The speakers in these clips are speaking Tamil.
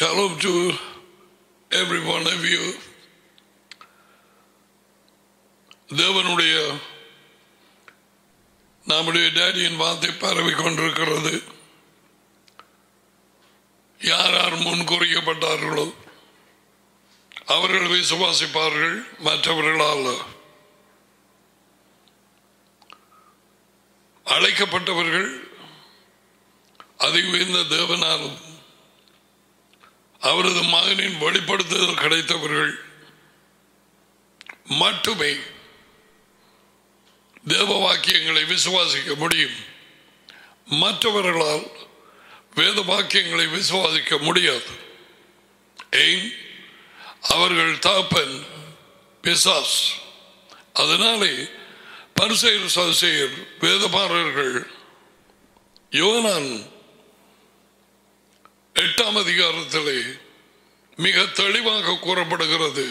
Shalom to every one of you. தேவனுடைய நம்முடைய டேடியின் வார்த்தை பரவி கொண்டிருக்கிறது யார் யார் முன் குறிக்கப்பட்டார்களோ அவர்கள் விசுவாசிப்பார்கள் மற்றவர்களால் அழைக்கப்பட்டவர்கள் அதி உயர்ந்த தேவனாலும் அவரது மகனின் வெளிப்படுத்துதல் கிடைத்தவர்கள் மட்டுமே தேவ வாக்கியங்களை விசுவாசிக்க முடியும் மற்றவர்களால் வேத வாக்கியங்களை விசுவாசிக்க முடியாது ஏன் அவர்கள் தாப்பன் பிசாஸ் அதனாலே பரிசெயர் சதுசெயர் வேதபாரர்கள் யோனான் எட்டாம் அதிகாரத்திலே மிக தெளிவாக கூறப்படுகிறது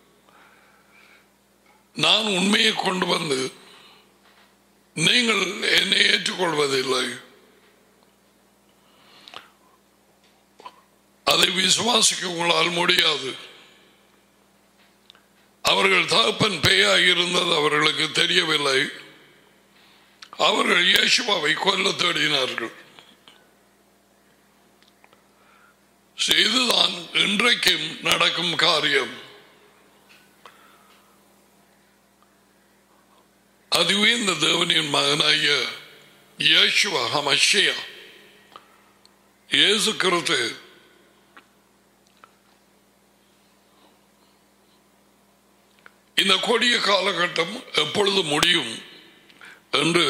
நான் உண்மையை கொண்டு வந்து நீங்கள் என்னை ஏற்றுக்கொள்வதில்லை அதை விசுவாசிக்க உங்களால் முடியாது அவர்கள் தகப்பன் பேயாக இருந்தது அவர்களுக்கு தெரியவில்லை அவர்கள் இயேசுவாவை கொல்ல தேடினார்கள் இதுதான் இன்றைக்கும் நடக்கும் காரியம் அதுவே இந்த தேவனின் மகனாகிய இயேசுவா ஹமஷியா இயேசு கிறிஸ்து இந்த கொடிய காலகட்டம் எப்பொழுது முடியும் என்று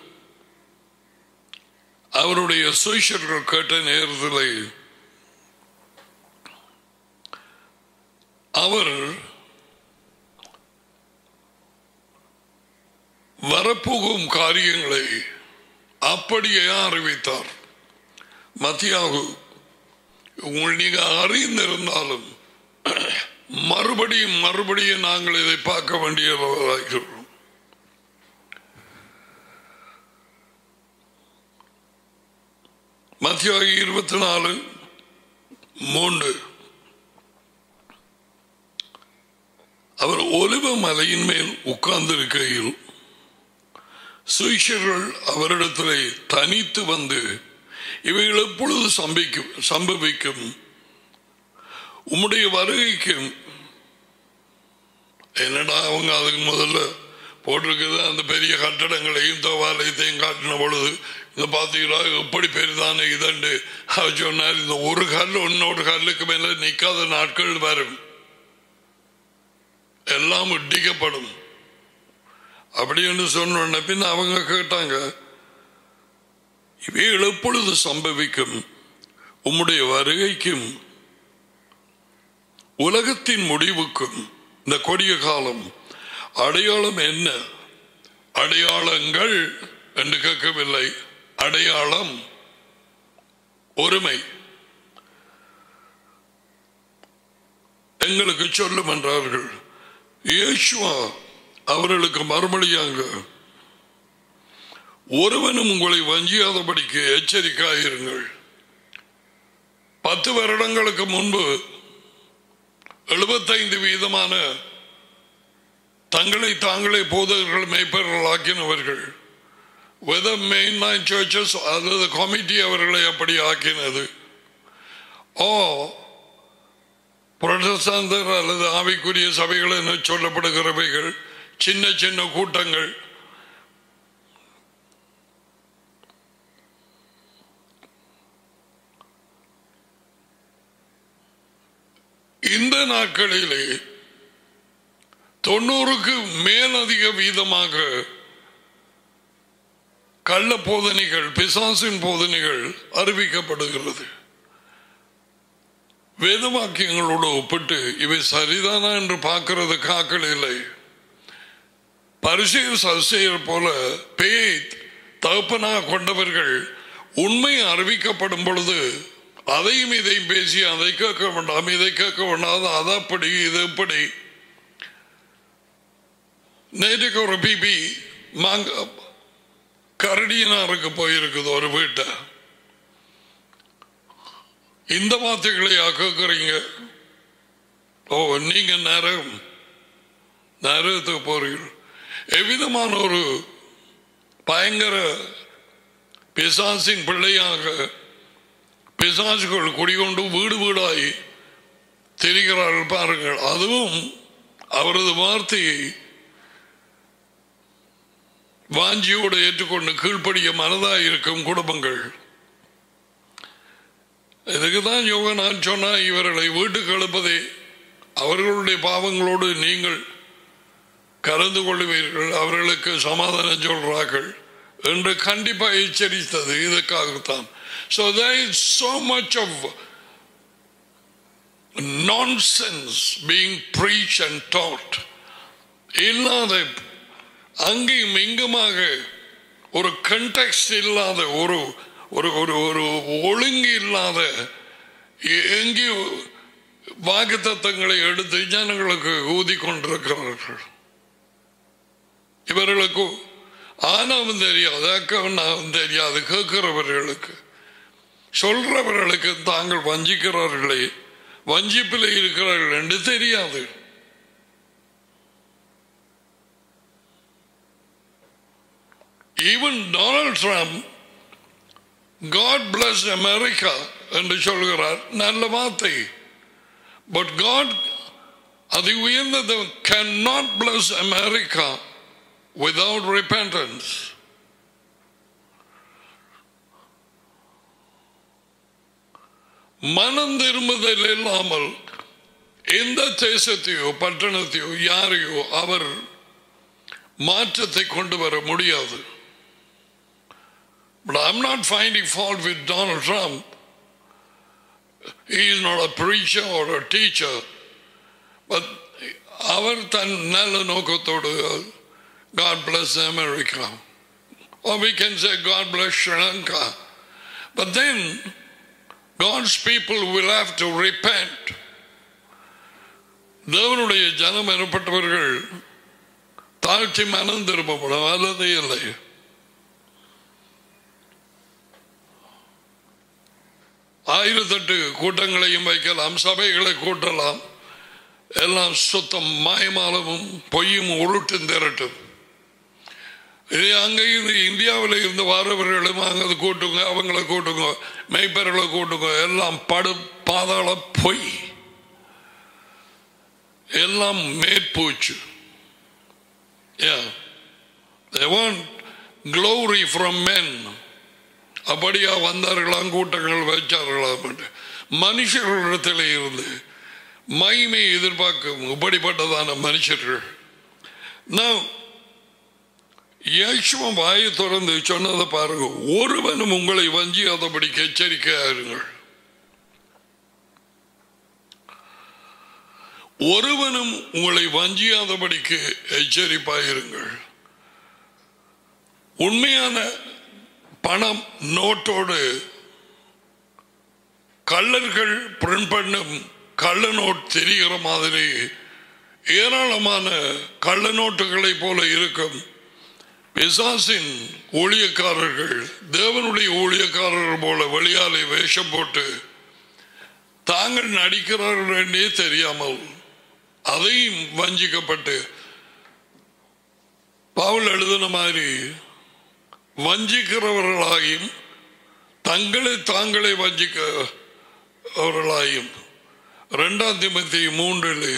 அவருடைய சுயசர்கள் கேட்ட நேரத்தில் அவர் வரப்போகும் காரியங்களை அப்படியே அறிவித்தார் மத்தியாகு உங்கள் நீங்க அறிந்திருந்தாலும் மறுபடியும் மறுபடியும் நாங்கள் இதை பார்க்க வேண்டியவர்களாகிறோம் மத்தியாகி இருபத்தி நாலு மூன்று அவர் ஒலிவ மலையின் மேல் உட்கார்ந்திருக்கையில் சுவிஷர்கள் அவரிடத்திலே தனித்து வந்து இவைகள் எப்பொழுது சம்பிக்கும் சம்பவிக்கும் உம்முடைய வருகைக்கும் என்னடா அவங்க அதுக்கு முதல்ல போட்டிருக்குது அந்த பெரிய கட்டடங்களையும் தவாலயத்தையும் காட்டின பொழுது இதை பார்த்தீங்களா எப்படி பெரிதானே இதண்டு அவர் சொன்னார் இந்த ஒரு கல் இன்னொரு கல்லுக்கு மேல நிற்காத நாட்கள் வரும் எல்லாம் இடிக்கப்படும் அப்படின்னு சொன்ன பின் அவங்க கேட்டாங்க இவைகள் எப்பொழுது சம்பவிக்கும் உம்முடைய வருகைக்கும் உலகத்தின் முடிவுக்கும் இந்த கொடிய காலம் அடையாளம் என்ன அடையாளங்கள் என்று கேட்கவில்லை அடையாளம் ஒருமை எங்களுக்கு சொல்லும் என்றார்கள் இயேசுவா அவர்களுக்கு மறுமொழியாங்க ஒருவனும் உங்களை வஞ்சியாதபடிக்கு எச்சரிக்கையாயிருங்கள் பத்து வருடங்களுக்கு முன்பு எழுபத்தைந்து வீதமான தங்களை தாங்களே போதகர்கள் மெய்ப்பர்கள் ஆக்கினவர்கள் வெதர் மெயின் லைன் சர்ச்சஸ் அல்லது கமிட்டி அவர்களை அப்படி ஆக்கினது ஓ புரட்டஸ்தாந்தர் அல்லது ஆவிக்குரிய சபைகள் என சொல்லப்படுகிறவைகள் சின்ன சின்ன கூட்டங்கள் இந்த நாட்களிலே தொண்ணூறுக்கு மேலதிக வீதமாக கள்ள போதனைகள் பிசாசின் போதனைகள் அறிவிக்கப்படுகிறது வேதவாக்கியங்களோடு ஒப்பிட்டு இவை சரிதானா என்று பார்க்கிறது காக்கள் இல்லை பரிசெயர் சசெயர் போல பேய் தகப்பனாக கொண்டவர்கள் உண்மை அறிவிக்கப்படும் பொழுது அதையும் இதையும் பேசி அதை கேட்க வேண்டாம் இதை கேட்க வேண்டாம் அது அப்படி இது எப்படி நேற்றுக்கு ஒரு பிபி மாங்க கரடியனாருக்கு போயிருக்குது ஒரு வீட்டை இந்த வார்த்தைகளையா கேட்குறீங்க ஓ நீங்க நரகம் நரகத்துக்கு போறீர்கள் எவ்விதமான ஒரு பயங்கர பிசாசின் பிள்ளையாக பிசாசுகள் குடிகொண்டு வீடு வீடாய் தெரிகிறார்கள் பாருங்கள் அதுவும் அவரது வார்த்தையை வாஞ்சியோடு ஏற்றுக்கொண்டு கீழ்ப்படிய மனதாக இருக்கும் குடும்பங்கள் இதுக்கு தான் யோக நான் சொன்னா இவர்களை வீட்டுக்கு எழுப்பதே அவர்களுடைய பாவங்களோடு நீங்கள் கலந்து கொள்ளுவீர்கள் அவர்களுக்கு சமாதானம் சொல்றார்கள் என்று கண்டிப்பாக எச்சரித்தது இதுக்காகத்தான் so there is so much of nonsense being preached and taught இல்லாத அங்கேயும் இங்குமாக ஒரு கண்டெக்ட் இல்லாத ஒரு ஒரு ஒரு ஒரு ஒழுங்கு இல்லாத எங்கேயும் வாக்கு தத்தங்களை எடுத்து ஜனங்களுக்கு ஊதி கொண்டிருக்கிறார்கள் இவர்களுக்கு ஆனாவும் தெரியாது அக்கவனாவும் தெரியாது கேட்கிறவர்களுக்கு சொல்றவர்களுக்கு தாங்கள் வஞ்சிக்கிறார்களே வஞ்சிப்பில் இருக்கிறார்கள் என்று தெரியாது even Donald Trump God bless America என்று சொல்கிறார் நல்ல வார்த்தை பட் காட் அது உயர்ந்தது can not bless America without repentance மனம் திரும்புதல் இல்லாமல் எந்த தேசத்தையோ பட்டணத்தையோ யாரையோ அவர் மாற்றத்தை கொண்டு வர முடியாது But I'm not finding fault with Donald Trump. He is not a preacher or a teacher. But அவர் தன் நல்ல நோக்கத்தோடு God bless America. Or we can say God bless Sri Lanka. But then God's people will have to repent. தேவனுடைய ஜனம் எனப்பட்டவர்கள் தாழ்ச்சி மனம் திரும்பப்படும் அல்லது இல்லை ஆயிரத்தெட்டு கூட்டங்களையும் வைக்கலாம் சபைகளை கூட்டலாம் எல்லாம் சுத்தம் மாயமாலமும் பொய்யும் உருட்டும் திரட்டும் இது அங்கே இருந்து இந்தியாவில் இருந்து வரவர்களும் அங்கே கூட்டுங்க அவங்கள கூட்டுங்க மெய்ப்பர்களை கூட்டுங்க எல்லாம் படு பாதாள பொய் எல்லாம் மேற்பூச்சு Yeah. They want glory from men. அப்படியா வந்தார்களாம் கூட்டங்கள் வச்சார்களாம் மனுஷர்களிடத்தில் இருந்து மகிமை எதிர்பார்க்கும் இப்படிப்பட்டதான மனுஷர்கள் நான் இயேசுவம் வாயை திறந்து சொன்னதை பாருங்க ஒருவனும் உங்களை வஞ்சியாதபடிக்கு எச்சரிக்கையாருங்கள் ஒருவனும் உங்களை வஞ்சியாதபடிக்கு எச்சரிப்பாயிருங்கள் உண்மையான பணம் நோட்டோடு கள்ளர்கள் பிரிண்ட் பண்ணும் கள்ள நோட் தெரிகிற மாதிரி ஏராளமான கள்ள நோட்டுகளை போல இருக்கும் பிசாசின் ஊழியக்காரர்கள் தேவனுடைய ஊழியக்காரர்கள் போல வெளியாலே வேஷம் போட்டு தாங்கள் நடிக்கிறார்கள் என்றே தெரியாமல் அதையும் வஞ்சிக்கப்பட்டு பவுல் எழுதின மாதிரி வஞ்சிக்கிறவர்களாயும் தங்களை தாங்களே வஞ்சிக்க அவர்களாயும் ரெண்டாம் திமத்தி மூன்றில்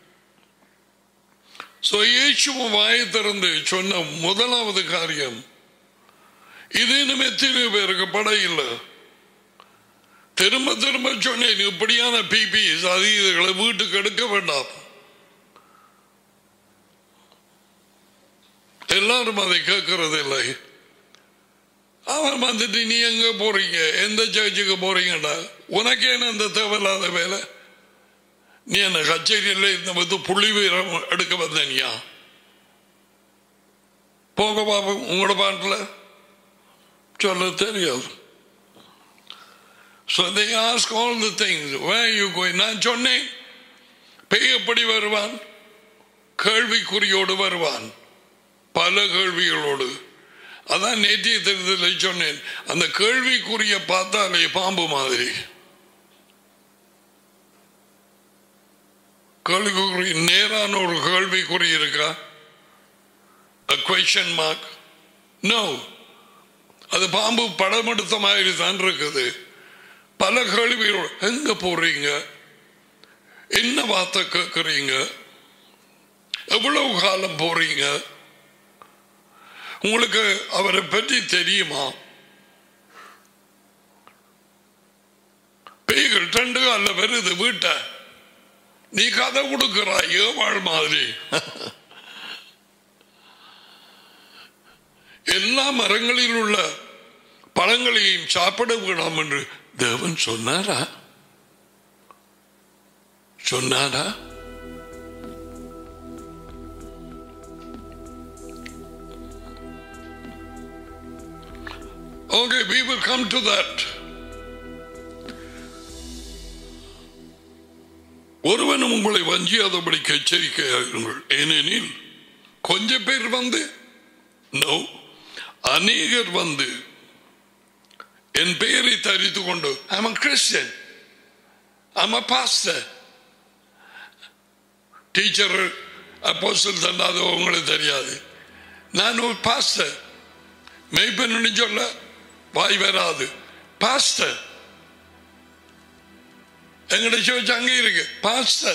ஸோ இயேசுவும் வாயை திறந்து சொன்ன முதலாவது காரியம் இது இன்னும் எத்தனை பேருக்கு படம் இல்லை திரும்ப திரும்ப சொன்னேன் இப்படியான பிபிஸ் அது இதுகளை வீட்டுக்கு எடுக்க வேண்டாம் எல்லாரும் அதை கேட்கறது இல்லை அவன் வந்துட்டு நீ எங்க போறீங்க எந்த சர்ச்சுக்கு போறீங்கடா உனக்கு என்ன அந்த தேவையில்லாத வேலை நீ என்ன கச்சேரியில் இந்த வந்து புள்ளி வீரம் எடுக்க வந்தனியா போக பாப்போம் உங்களோட பாட்டில் சொல்ல தெரியாது So they ask all the things. Where are you going? நான் சொன்னேன் பேய் எப்படி வருவான் கேள்விக்குறியோடு வருவான் பல கேள்விகளோடு அதான் நேற்றைய தெரிதலை சொன்னேன் அந்த கேள்விக்குரிய பார்த்தாலே பாம்பு மாதிரி கேள்விக்குறி நேரான ஒரு கேள்விக்குறி இருக்கா a question mark no அது பாம்பு படம் எடுத்த மாதிரி தான் இருக்குது பல கேள்விகள் எங்க போறீங்க என்ன வார்த்தை கேட்குறீங்க எவ்வளவு காலம் போறீங்க உங்களுக்கு அவரை பற்றி தெரியுமா பேய்கள் ரெண்டு கால வருது வீட்டை நீ கதை கொடுக்கிறாய் ஏவாள் மாதிரி எல்லா மரங்களில் உள்ள பழங்களையும் சாப்பிட வேண்டாம் என்று தேவன் சொன்னாரா சொன்னாரா Okay, we will come to that. ஒருவனும் உங்களை வஞ்சியாதபடிக்கு எச்சரிக்கையாகுங்கள் ஏனெனில் கொஞ்ச பேர் வந்து நோ அநேகர் வந்து என் பெயரை தரித்து கொண்டு I'm a Christian I'm a pastor teacher apostle தந்தாது உங்களுக்கு தெரியாது நான் ஒரு பாஸ்டர் மெய்ப்பெண்ணு சொல்ல வாய் வராது பாஸ்டர் எங்கட சர்ச் அங்கே இருக்கு பாஸ்டர்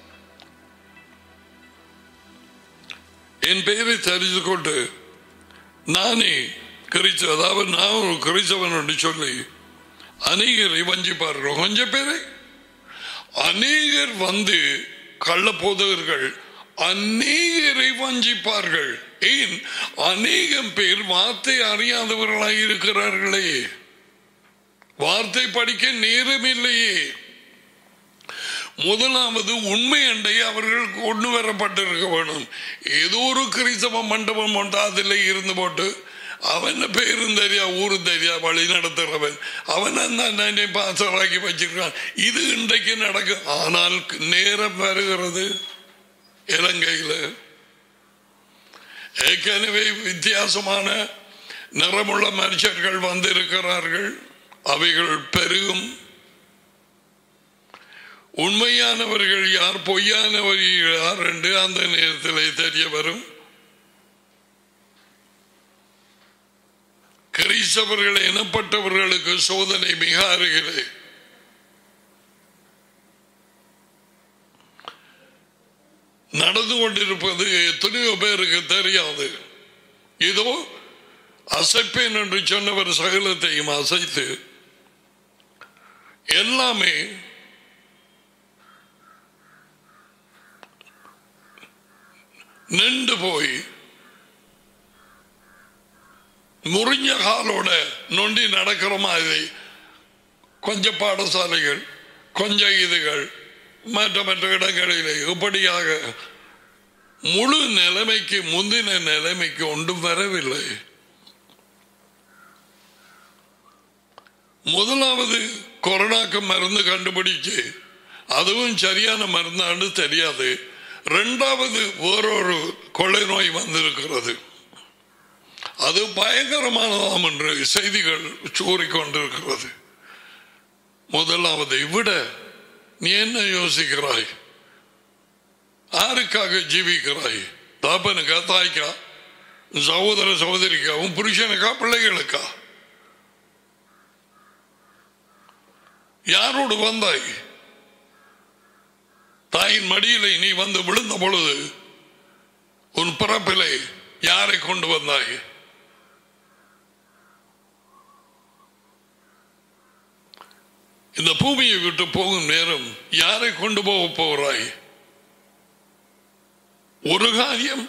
என் பெயரை தெரிந்து கொண்டு நானே கிறிஸ்து அதாவது நான் ஒரு கிறிஸ்தவன் என்று சொல்லி அநேகரை வஞ்சிப்பார்கள் கொஞ்சம் பேரை அநேகர் வந்து கள்ள போதகர்கள் அநேகரை வஞ்சிப்பார்கள் ஏன் அநேகம் பேர் வார்த்தை அறியாதவர்களாக இருக்கிறார்களே வார்த்தை படிக்க நேரம் இல்லையே முதலாவது உண்மை அண்டை அவர்கள் கொண்டு வரப்பட்டிருக்க வேணும் ஏதோ ஒரு கிறிஸ்தவ மண்டபம் ஒன்று அதில் இருந்து போட்டு அவன் பேரும் தெரியா ஊரும் தெரியா வழி நடத்துறவன் அவன் அந்த பாசராக்கி வச்சிருக்கான் இது இன்றைக்கு நடக்கும் ஆனால் நேரம் வருகிறது இலங்கையில் ஏற்கனவே வித்தியாசமான நிறமுள்ள மனுஷர்கள் வந்திருக்கிறார்கள் அவைகள் பெருகும் உண்மையானவர்கள் யார் பொய்யானவர்கள் யார் என்று அந்த நேரத்தில் தெரிய வரும் கிறிஸ்தவர்கள் எனப்பட்டவர்களுக்கு சோதனை மிக அருகிலே நடந்து கொண்டிருப்பது எத்தனையோ பேருக்கு தெரியாது இதோ அசைப்பேன் என்று சொன்னவர் சகலத்தையும் அசைத்து எல்லாமே நின்று போய் முறிஞ்ச காலோட நொண்டி நடக்கிற மாதிரி கொஞ்சம் பாடசாலைகள் கொஞ்சம் இதுகள் மற்ற மற்ற இடங்களிலே இப்படியாக முழு நிலைமைக்கு முந்தின நிலைமைக்கு ஒன்றும் வரவில்லை முதலாவது கொரோனாக்கு மருந்து கண்டுபிடிச்சு அதுவும் சரியான மருந்தாண்டு தெரியாது ரெண்டாவது வேறொரு கொள்ளை நோய் வந்திருக்கிறது அது பயங்கரமானதாம் என்று செய்திகள் கூறிக்கொண்டிருக்கிறது முதலாவதை விட நீ என்ன யோசிக்கிறாய் யாருக்காக ஜீவிக்கிறாய் தாப்பனுக்கா தாய்க்கா சகோதர சகோதரிக்கா உன் புருஷனுக்கா பிள்ளைகளுக்கா யாரோடு வந்தாய் தாயின் மடியிலே நீ வந்து விழுந்த பொழுது உன் பிறப்பிலே யாரை கொண்டு வந்தாய் இந்த பூமியை விட்டு போகும் நேரம் யாரை கொண்டு போக போகிறாய் ஒரு காரியம்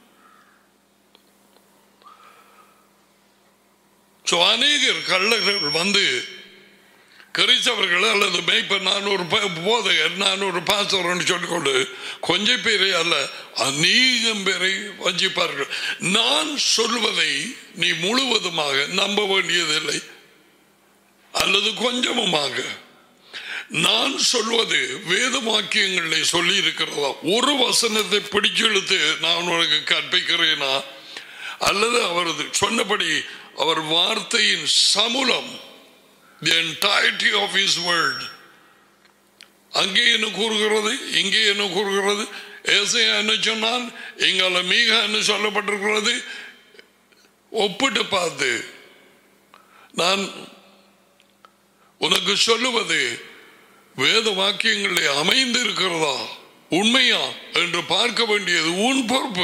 So, அநேகர் கள்ளர்கள் வந்து கிறிஸ்தவர்கள் அல்லது மேய்ப்பர் நான் ஒரு ப- போதகர் நான் ஒரு பாஸ்டர்னு சொல்லிக்கொண்டு கொஞ்சம் பேரை அல்ல அநேகம் பேரை வஞ்சிப்பார்கள் நான் சொல்வதை நீ முழுவதுமாக நம்ப வேண்டியதில்லை அல்லது கொஞ்சமுமாக நான் சொல்வது வேத வாக்கியங்களில் சொல்லி இருக்கிறதா ஒரு வசனத்தை பிடிச்செழுத்து நான் உனக்கு கற்பிக்கிறேனா அல்லது அவரது சொன்னபடி அவர் வார்த்தையின் சமுலம் the entirety of his word அங்கே என்ன கூறுகிறது இங்கே என்ன கூறுகிறது ஏசையா என்ன சொன்னால் எங்கால மீகா என்ன சொல்லப்பட்டிருக்கிறது ஒப்பிட்டு பார்த்து நான் உனக்கு சொல்லுவது வேத வாக்கியங்களில் அமைந்து இருக்கிறதா உண்மையா என்று பார்க்க வேண்டியது உன் பொறுப்பு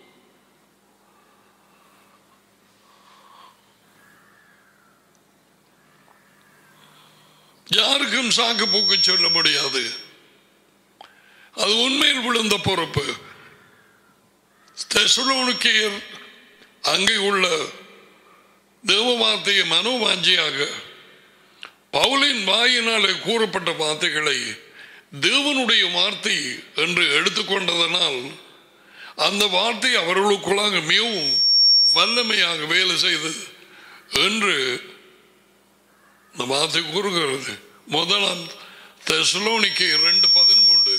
யாருக்கும் சாக்கு போக்கு சொல்ல முடியாது அது உண்மையில் விழுந்த பொறுப்பு தெசலோனிக்கேயர் அங்கே உள்ள தேவ வார்த்தையை மனோவாஞ்சியாக பவுலின் வாயினாலே கூறப்பட்ட வார்த்தைகளை தேவனுடைய வார்த்தை என்று எடுத்துக்கொண்டதனால் அந்த வார்த்தை அவர்களுக்குள்ளாக மிகவும் வல்லமையாக வேலை செய்தது என்று இந்த வார்த்தை கூறுகிறது முதலாம் தெசலோனிக்கு ரெண்டு பதிமூன்று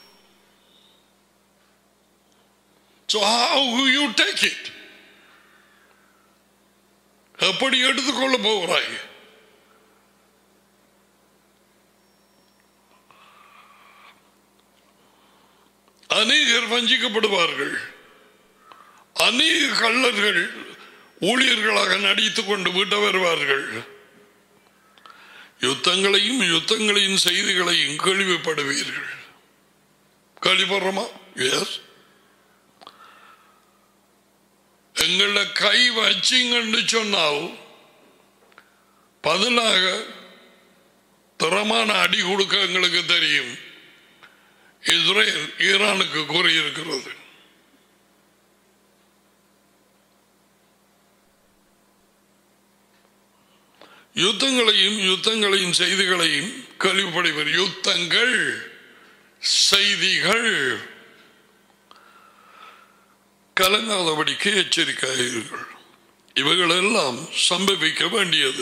So how will you take it? எப்படி எடுத்துக்கொள்ள போகிறாய் அநேகர் வஞ்சிக்கப்படுவார்கள் அநேக கள்ளர்கள் ஊழியர்களாக நடித்துக் கொண்டு விட்டு வருவார்கள் யுத்தங்களையும் யுத்தங்களின் செய்திகளையும் கேள்விப்படுவீர்கள் கேள்விப்படுறோமா எஸ் எங்கள கை வச்சிங்கன்னு சொன்னால் பதிலாக தரமான அடி கொடுக்க எங்களுக்கு தெரியும் இஸ்ரேல் ஈரானுக்கு கூறியிருக்கிறது யுத்தங்களையும் யுத்தங்களையும் செய்திகளையும் கேள்விப்படுவர் யுத்தங்கள் செய்திகள் கலங்காதபடிக்கு எச்சரிக்கையாயிருங்கள் இவைகளெல்லாம் சம்பவிக்க வேண்டியது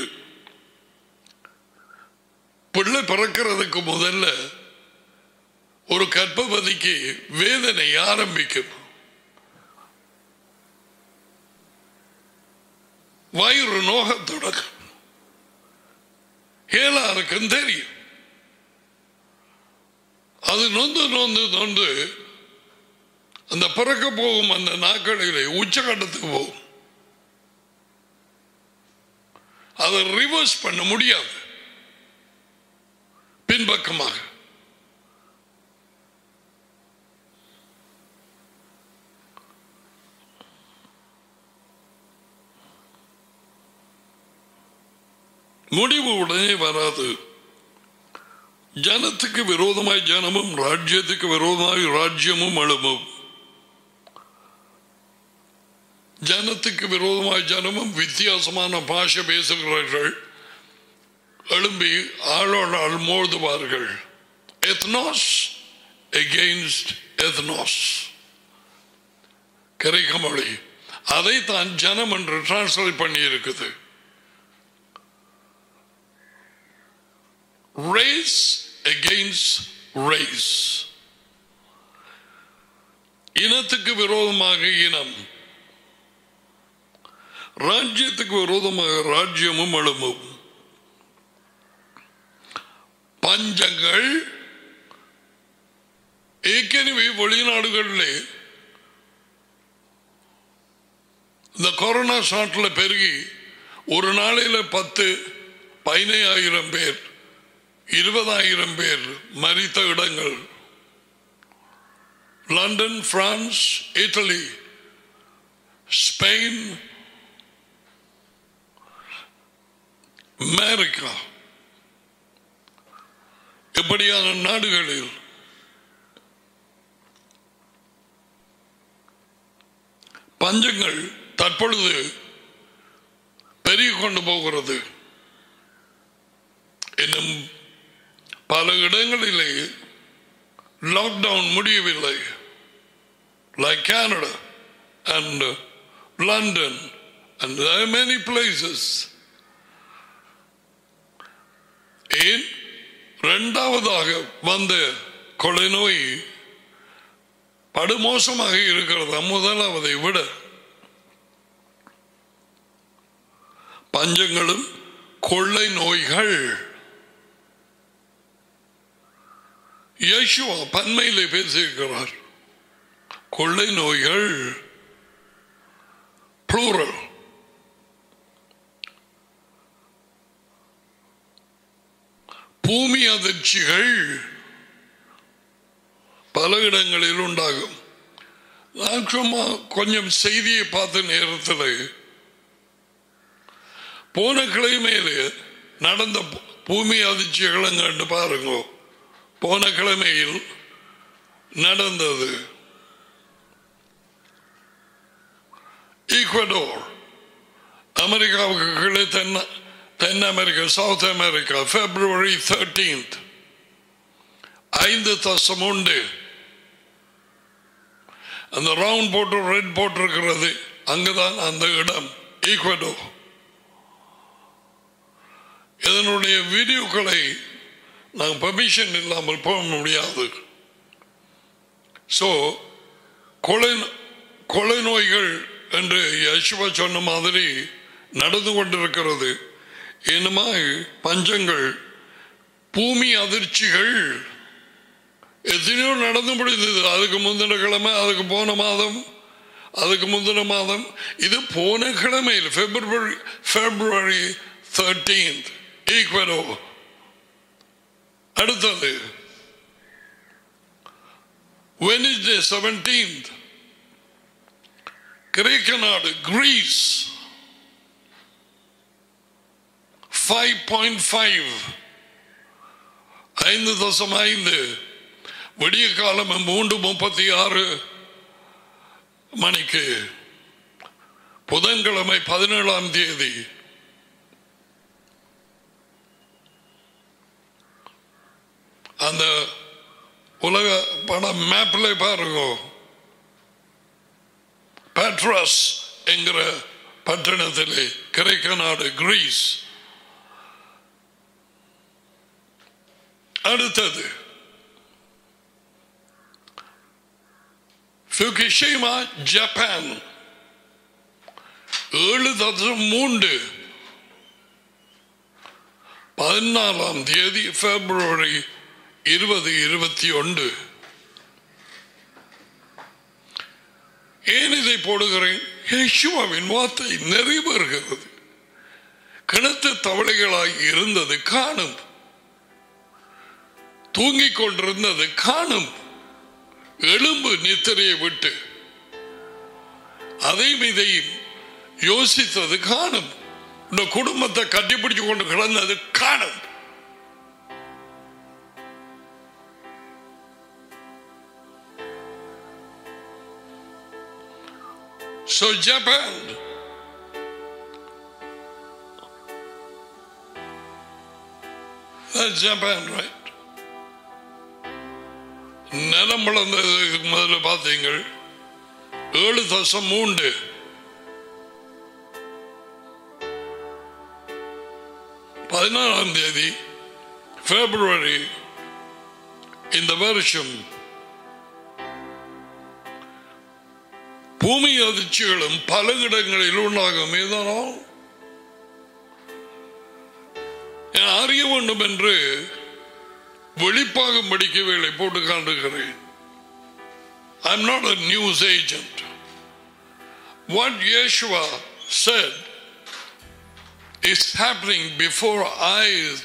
பிள்ளை பிறக்கிறதுக்கு முதல்ல ஒரு கர்ப்பவதிக்கு வேதனை ஆரம்பிக்கும் வயிறு நோக தொடக்கம் எல்லாருக்கும் தெரியும் அது நொந்து நொந்து நொந்து அந்த பிறக்க போகும் அந்த நாட்களிலே உச்சகட்டத்துக்கு போகும் அதை ரிவர்ஸ் பண்ண முடியாது பின்பக்கமாக முடிவு உடனே வராது ஜனத்துக்கு விரோதமாய் ஜனமும் ராஜ்யத்துக்கு விரோதமாய் ராஜ்யமும் எழுமும் ஜனத்துக்கு விரோதமாய் ஜனமும் வித்தியாசமான பாஷை பேசுகிறார்கள் எழும்பி ஆளோட ஆள் மோதுவார்கள் எத்னாஸ் எகெயின்ஸ்ட் எத்னாஸ் கிரைக்க மொழி அதைத்தான் ஜனம் என்று டிரான்ஸ்லேட் பண்ணி இருக்குது race against race இனத்துக்கு விரோதமாக இனம் ராஜ்யத்துக்கு விரோதமாக ராஜ்யமும் எழுமும் பஞ்சங்கள் ஏற்கனவே வெளிநாடுகளில் இந்த கொரோனா ஷாட்டில் பெருகி ஒரு நாளையில் பத்து பதினையாயிரம் பேர் இருபதாயிரம் பேர் மறித்த இடங்கள் London France Italy Spain America இப்படியான நாடுகளில் பஞ்சங்கள் தற்பொழுது பெருகிக் கொண்டு போகிறது இன்னும் பல இடங்களிலே லாக்டவுன் முடியவில்லை like Canada and London and many places ஏன் இரண்டாவதாக வந்த கொலை நோய் படுமோசமாக இருக்கிறது முதலாவதை விட பஞ்சங்களும் கொள்ளை நோய்கள் யேசுவா பன்மையிலே பேசியிருக்கிறார் கொள்ளை நோய்கள் plural பூமி அதிர்ச்சிகள் பல இடங்களில் உண்டாகும் நான் சும்மா கொஞ்சம் செய்தியை பார்த்த நேரத்தில் போன கிழமையிலே நடந்த பூ- பூமி அதிர்ச்சிகளை கண்டு பாருங்க போன கிழமையில் நடந்தது ஈக்வடோர் அமெரிக்காவுக்கு கீழே தென் தென் America South America February 13th ஐந்து தசம் உண்டு அந்த ரவுண்ட் போட்டு ரெட் போட்டிருக்கிறது அங்குதான் அந்த இடம் ஈக்வடோ இதனுடைய வீடியோக்களை நாங்கள் பெர்மிஷன் இல்லாமல் போக முடியாது ஸோ கொலை கொலை நோய்கள் என்று யசுவா சொன்ன மாதிரி நடந்து கொண்டிருக்கிறது இனிமாய் பஞ்சங்கள் பூமி அதிர்ச்சிகள் எத்தனையோ நடந்து முடிந்தது அதுக்கு முந்தின கிழமை அதுக்கு போன மாதம் அதுக்கு முந்தின மாதம் இது போன கிழமையில் பிப்ரவரி பிப்ரவரி தேர்டீன்த் ஈக்வரோ அடுத்தது வெனிஸ்டே செவன்டீன்த் கிரேக்க நாடு கிரீஸ் ஃபைவ் பாயிண்ட் ஃபைவ் ஐந்து தசம் ஐந்து விடிய காலம் மூன்று முப்பத்தி ஆறு மணிக்கு புதன்கிழமை பதினேழாம் தேதி அந்த உலக படம் மேப்ல பாருங்க பேட்ரஸ் என்கிற பட்டணத்திலே கிரேக்க நாடு கிரீஸ் அடுத்தது ஃபுகுஷிமா ஜப்பான் ஏழு தசம் மூன்று பதினாலாம் தேதி பிப்ரவரி இருபது இருபத்தி ஒன்று ஏன் இதை போடுகிறேன் யேசுவாவின் வார்த்தை நிறைவேறுகிறது கிணத்து தவளைகளாய் இருந்தது காணும் தூங்கிக் கொண்டிருந்தது காணும் எலும்பு நித்திரையை விட்டு அதையும் இதையும் யோசித்தது காணும் இந்த குடும்பத்தை கட்டிப்பிடிச்சு கொண்டு கிடந்தது காணும் So Japan That's Japan, right? நிலம் வளர்ந்ததுக்கு முதல்ல பார்த்தீங்கள் ஏழு தசம் மூன்று பதினாறாம் தேதி பிப்ரவரி இந்த வருஷம் பூமி அதிர்ச்சிகளும் பல இடங்களில் உண்டாகும் இதனால் நான் அறிய வேண்டும் என்று வெளிப்பாகம் படிக்க வேலை போட்டு காண்கிறேன் I'm not a news agent. What Yeshua said is happening before our eyes.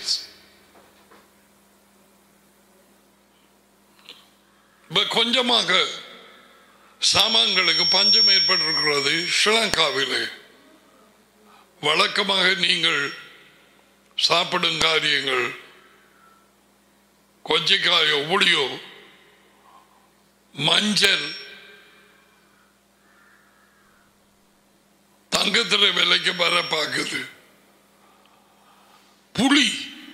But கொஞ்சமாக சாமான்களுக்கு பஞ்சம் ஏற்பட்டிருக்கிறது ஸ்ரீலங்காவிலே வழக்கமாக நீங்கள் சாப்பிடும் காரியங்கள் கொச்சிக்காயோ புளியோ மஞ்சள் தங்கத்துல விலைக்கு வர பார்க்குது புளி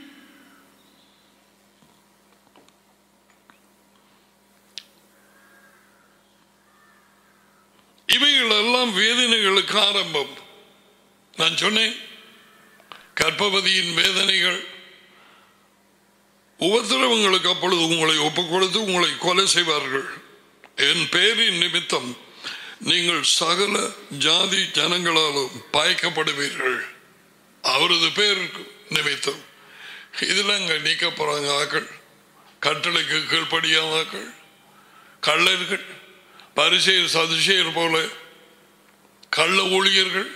இவைகள் எல்லாம் வேதனைகளுக்கு ஆரம்பம் நான் சொன்னேன் கர்ப்பவதியின் வேதனைகள் உபத்திரவங்களுக்கு அப்பொழுது உங்களை ஒப்புக் கொடுத்து உங்களை கொலை செய்வார்கள் என் பேரின் நிமித்தம் நீங்கள் சகல ஜாதி ஜனங்களாலும் பாய்க்கப்படுவீர்கள் அவரது பேருக்கு நிமித்தம் இதுல அங்க நீக்க போறாங்க ஆக்கள் கட்டளைக்கு கீழ்ப்படியாதாக்கள் கள்ளர்கள் பரிசெயர் சதுசெயர் போல கள்ள ஊழியர்கள்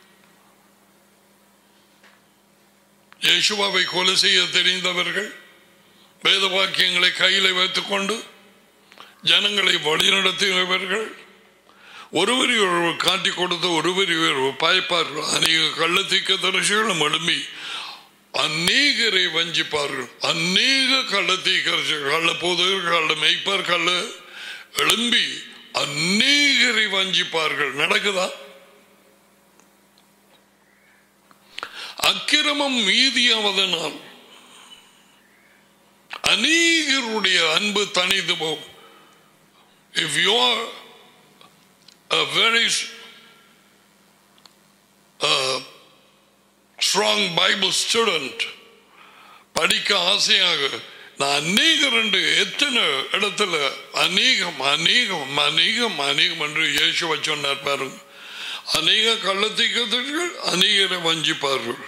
யேசுவாவை கொலை செய்ய தெரிந்தவர்கள் வேத வாக்கியங்களை கையில் வைத்துக் கொண்டு ஜனங்களை வழிநடத்தியவர்கள் ஒருவரை ஒருவர் காட்டிக் கொடுத்து ஒருவரை ஒருவர் பாய்ப்பார்கள் அநேக கள்ளத்திக்க தரிசிகளும் எழும்பி அநேகரை வஞ்சிப்பார்கள் அநேக கள்ளத்தீக்கரசு கள்ள போதகர் கள்ள மெய்ப்பார் கள்ள எழும்பி அநேகரை வஞ்சிப்பார்கள் நடக்குதா அக்கிரமம் மீதியாவதனால் அநேகருடைய அன்பு தனிந்து போகும் if you are a very uh, strong Bible student படிக்க ஆசையாக நான் அநேகம் ரெண்டு எத்தனை இடத்துல அநேகம் அநேகம் அநேகம் அநேகம் என்று இயேசுவை சொன்னார் பாருங்க அநேக கள்ளத்திக்கத்தர்கள் அநேகரை வஞ்சிப்பார்கள்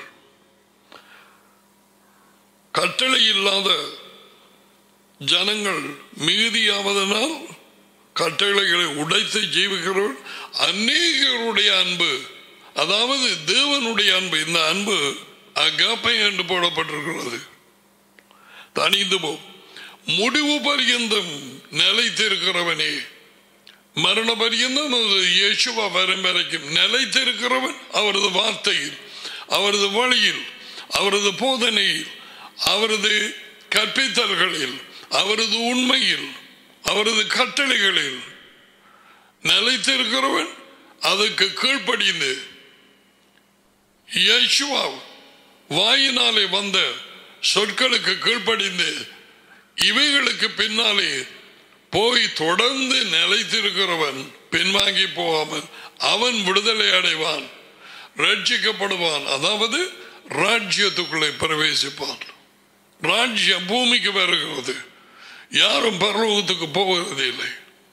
கட்டளை இல்லாத ஜனங்கள் மிகுதியாவதனால் கட்டளைகளை உடைத்து ஜீவிக்கிறவர்கள் அநேகருடைய அன்பு அதாவது தேவனுடைய அன்பு இந்த அன்பு அகாப்பை என்று போடப்பட்டிருக்கிறது தனிந்து போ முடிவு பரியந்தம் நிலைத்திருக்கிறவனே மரண பரியந்தம் அது இயேசுவா வரும் வரைக்கும் நிலைத்திருக்கிறவன் அவரது வார்த்தையில் அவரது வழியில் அவரது போதனையில் அவரது கற்பித்தல்களில் அவரது உண்மையில் அவரது கட்டளைகளில் நிலைத்திருக்கிறவன் அதுக்கு கீழ்ப்படிந்து யேசுவா வாயினாலே வந்த சொற்களுக்கு கீழ்ப்படிந்து இவைகளுக்கு பின்னாலே போய் தொடர்ந்து நிலைத்திருக்கிறவன் பின்வாங்கி போகாமல் அவன் விடுதலை அடைவான் ரட்சிக்கப்படுவான் அதாவது ராஜ்யத்துக்குள்ளே பிரவேசிப்பான் ராஜ்யம் பூமிக்கு வருகிறது யாரும் பரலோகத்துக்கு போகிறது இல்லை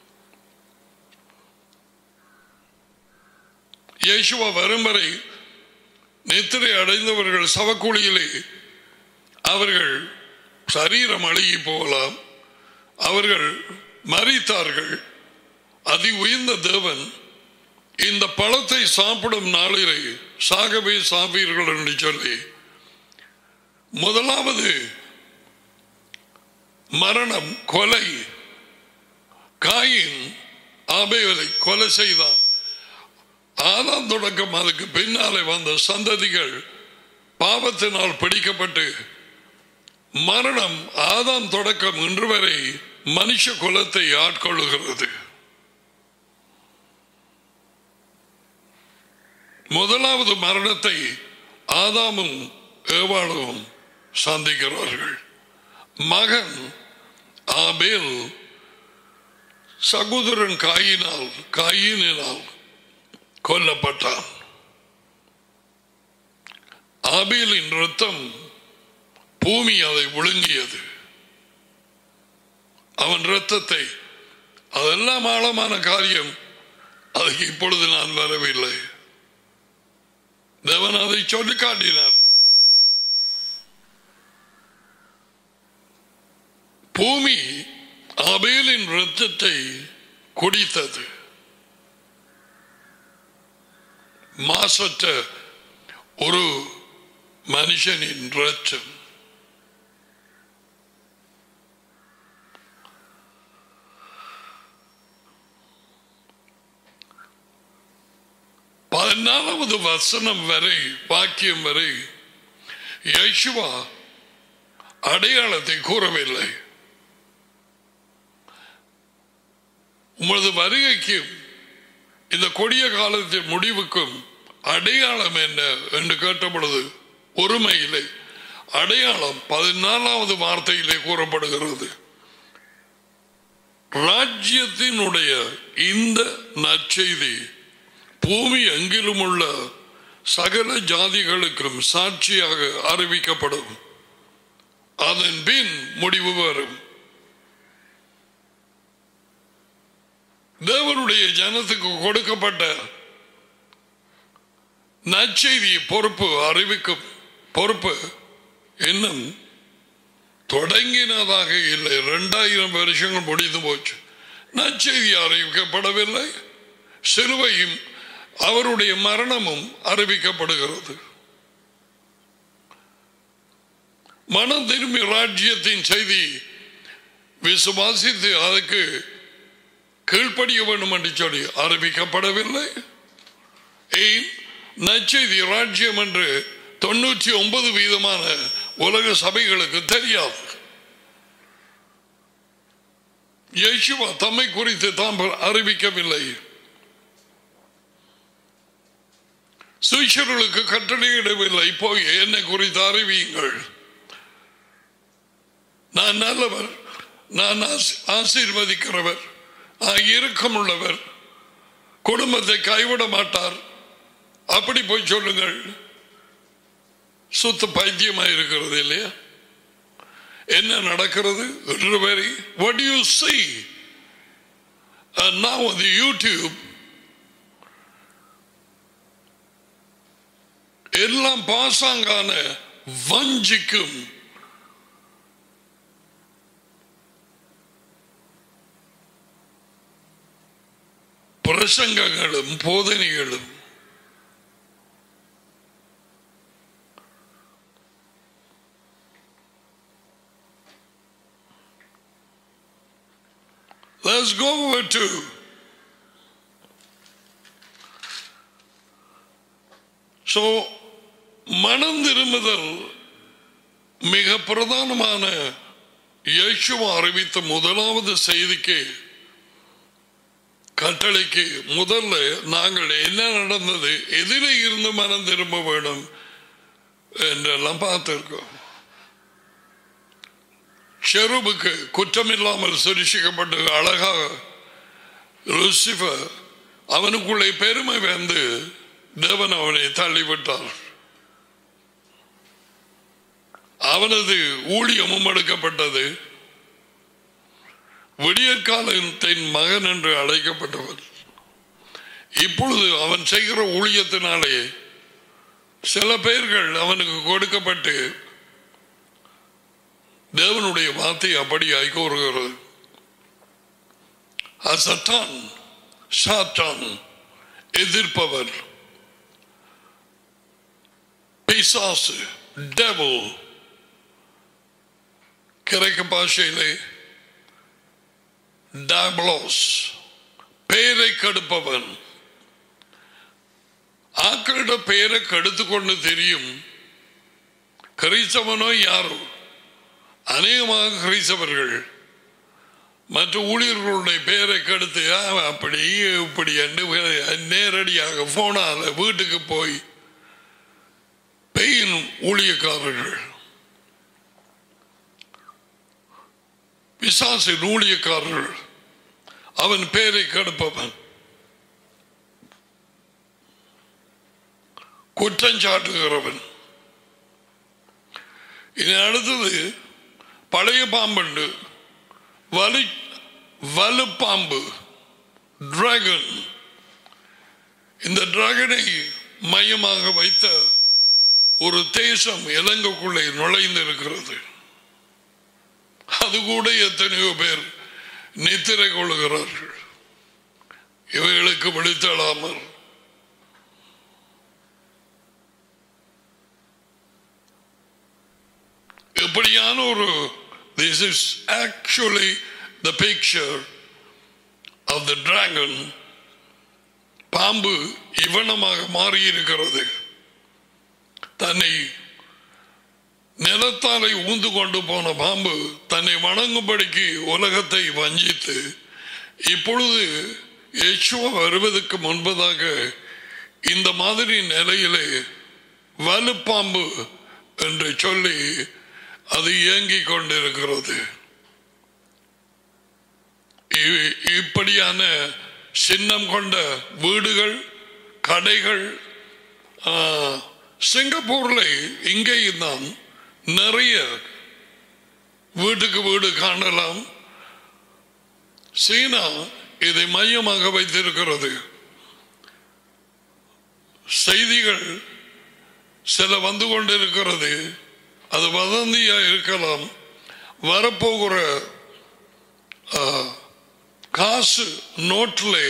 இயேசுவா வரும் வரை நித்திரை அடைந்தவர்கள் சவக்குழியிலே அவர்கள் சரீரம் அழுகி போகலாம் அவர்கள் மறித்தார்கள் அதி உயர்ந்த தேவன் இந்த பழத்தை சாப்பிடும் நாளிலே சாகவே சாப்பீர்கள் என்று சொல்லி முதலாவது மரணம் கொலை காயின் ஆபேலை கொலை செய்தான் ஆதாம் தொடக்கம் அதுக்கு பின்னாலே வந்த சந்ததிகள் பாவத்தினால் பிடிக்கப்பட்டு மரணம் ஆதாம் தொடக்கம் இன்று வரை மனுஷ குலத்தை ஆட்கொள்ளுகிறது முதலாவது மரணத்தை ஆதாமும் ஏவாளும் சந்திக்கிறார்கள் மகன் ஆபேல் சகோதரன் காயினால் காயினால் கொல்லப்பட்டான் ஆபேலின் ரத்தம் பூமி அதை விழுங்கியது அவன் ரத்தத்தை அதெல்லாம் ஆழமான காரியம் அதுக்கு இப்பொழுது நான் வரவில்லை தேவன் அதை சொல்லி காட்டினார் பூமி ஆபேலின் ரத்தத்தை குடித்தது மாசற்ற ஒரு மனுஷனின் ரத்தம் பதினாலாவது வசனம் வரை வாக்கியம் வரை யேசுவா அடையாளத்தை கூறவில்லை உமது வருகைக்கும் இந்த கொடிய காலத்தின் முடிவுக்கும் அடையாளம் என்ன என்று கேட்ட பொழுது ஒருமையிலே அடையாளம் பதினாலாவது வார்த்தையிலே கூறப்படுகிறது ராஜ்யத்தினுடைய இந்த நற்செய்தி பூமி எங்கிலும் உள்ள சகல ஜாதிகளுக்கும் சாட்சியாக அறிவிக்கப்படும் அதன் பின் முடிவு வரும் தேவனுடைய ஜனத்துக்கு கொடுக்கப்பட்ட நற்செய்தி பொறுப்பு அறிவிக்கும் பொறுப்பு இன்னும் தொடங்கினதாக இல்லை இரண்டாயிரம் வருஷங்கள் முடிந்து போச்சு நற்செய்தி அறிவிக்கப்படவில்லை சிலுவையும் அவருடைய மரணமும் அறிவிக்கப்படுகிறது மனம் திரும்பி ராஜ்யத்தின் செய்தி விசுவாசித்து அதுக்கு கீழ்ப்படிய வேண்டும் என்று சொல்லி அறிவிக்கப்படவில்லை ஏன் நற்செய்தி ராஜ்யம் என்று தொண்ணூற்றி ஒன்பது வீதமான உலக சபைகளுக்கு தெரியாது யேசுவா தம்மை குறித்து தாம் அறிவிக்கவில்லை சுவிஷர்களுக்கு கட்டளையிடவில்லை போய் என்னை குறித்து அறிவியுங்கள் நான் நல்லவர் நான் ஆசி- ஆசீர்வதிக்கிறவர் நான் இரக்கமுள்ளவர் குடும்பத்தை கைவிட மாட்டார் அப்படி போய் சொல்லுங்கள் சுத்த பைத்தியமா இருக்கிறது இல்லையா என்ன நடக்கிறது very what you see and now on the YouTube எல்லாம் பாசாங்கான வஞ்சிக்கும் பிரசங்கங்களும் போதனைகளும் Let's go over to So, மனம் திரும்புதல் மிக பிரதானமான இயேசுவா அறிவித்த முதலாவது செய்திக்கு கட்டளைக்கு முதல்ல நாங்கள் என்ன நடந்தது எதிலே இருந்து மனம் திரும்ப வேண்டும் என்றெல்லாம் பார்த்திருக்கோம் ஷெருபுக்கு குற்றமில்லாமல் சுரிசிக்கப்பட்டு அழகாக லூசிபர் அவனுக்குள்ளே பெருமை வந்து தேவன் அவனை தள்ளிவிட்டார் அவனது ஊழியமும் எடுக்கப்பட்டது விடியற்காலத்தின் மகன் என்று அழைக்கப்பட்டவர் இப்பொழுது அவன் செய்கிற ஊழியத்தினாலே சில பெயர்கள் அவனுக்கு கொடுக்கப்பட்டு தேவனுடைய வார்த்தை அப்படியாய் கூறுகிறது அசத்தான் சாத்தான் எதிர்ப்பவர் பிசாசு டெவல் கிரேக்க பாஷையிலே டாப்ளோஸ் பெயரை கெடுப்பவன் ஆக்களிட பெயரை கெடுத்து கொண்டு தெரியும் கிறிஸ்தவனோ யாரோ அநேகமாக கிறிஸ்தவர்கள் மற்ற ஊழியர்களுடைய பெயரை கெடுத்து "ஆ, அப்படி இப்படி என்று நேரடியாக போனால வீட்டுக்கு போய் பெயின் ஊழியக்காரர்கள் பிசாசின் ஊழியக்காரர்கள் அவன் பெயரை கெடுப்பவன் குற்றஞ்சாட்டுகிறவன் இனி அடுத்தது பழைய பாம்புண்டு வலி வலுப்பாம்பு டிராகன் இந்த டிராகனை மையமாக வைத்த ஒரு தேசம் இலங்கைக்குள்ளே நுழைந்திருக்கிறது அது கூட எத்தனையோ பேர் நித்திரை கொள்ளுகிறார்கள் இவைகளுக்கு விழித்தளாமல் எப்படியான ஒரு this is actually the picture of the dragon பாம்பு இவனமாக மாறியிருக்கிறது தன்னை நிலத்தாலை ஊந்து கொண்டு போன பாம்பு தன்னை வணங்கும்படிக்கு உலகத்தை வஞ்சித்து இப்பொழுது யேசுவா வருவதற்கு முன்பதாக இந்த மாதிரி நிலையிலே வலுப்பாம்பு என்று சொல்லி அது இயங்கிக் கொண்டிருக்கிறது இ- இப்படியான சின்னம் கொண்ட வீடுகள் கடைகள் ஆ, சிங்கப்பூர்ல இங்கேயும் தான் நிறைய வீட்டுக்கு வீடு காணலாம் சீனா இதை மையமாக வைத்திருக்கிறது செய்திகள் சில வந்து கொண்டிருக்கிறது அது வதந்தியா இருக்கலாம் வரப்போகிற ஆ, காசு நோட்டில்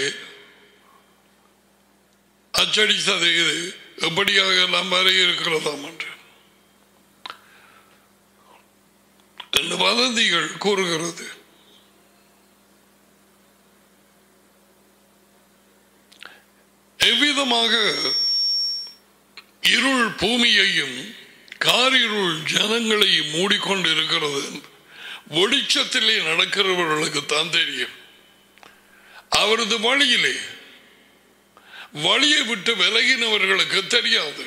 அச்சடித்தது இது எப்படியாக எல்லாம் வரை இருக்கிறதாம் என்று என்று வதந்திகள் கூறுகிறது எவ்விதமாக இருள் பூமியையும் காரிருள் ஜனங்களையும் மூடிக்கொண்டிருக்கிறது வெளிச்சத்திலே நடக்கிறவர்களுக்கு தான் தெரியும் அவரது வழியிலே வழியை விட்டு விலகினவர்களுக்கு தெரியாது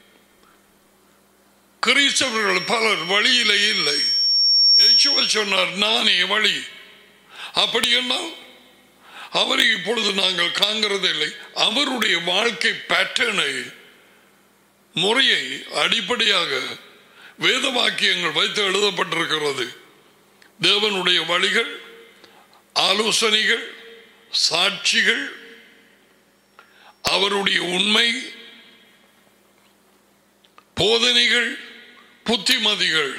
கிறிஸ்தவர்கள் பலர் வழியிலே இல்லை இயேசுவ சொன்னார் நானே வழி அப்படி என்னால் அவரை இப்பொழுது நாங்கள் காண்கிறதில்லை அவருடைய வாழ்க்கை பேட்டர்னை முறையை அடிப்படையாக வேத வாக்கியங்கள் வைத்து எழுதப்பட்டிருக்கிறது தேவனுடைய வழிகள் ஆலோசனைகள் சாட்சிகள் அவருடைய உண்மை போதனைகள் புத்திமதிகள்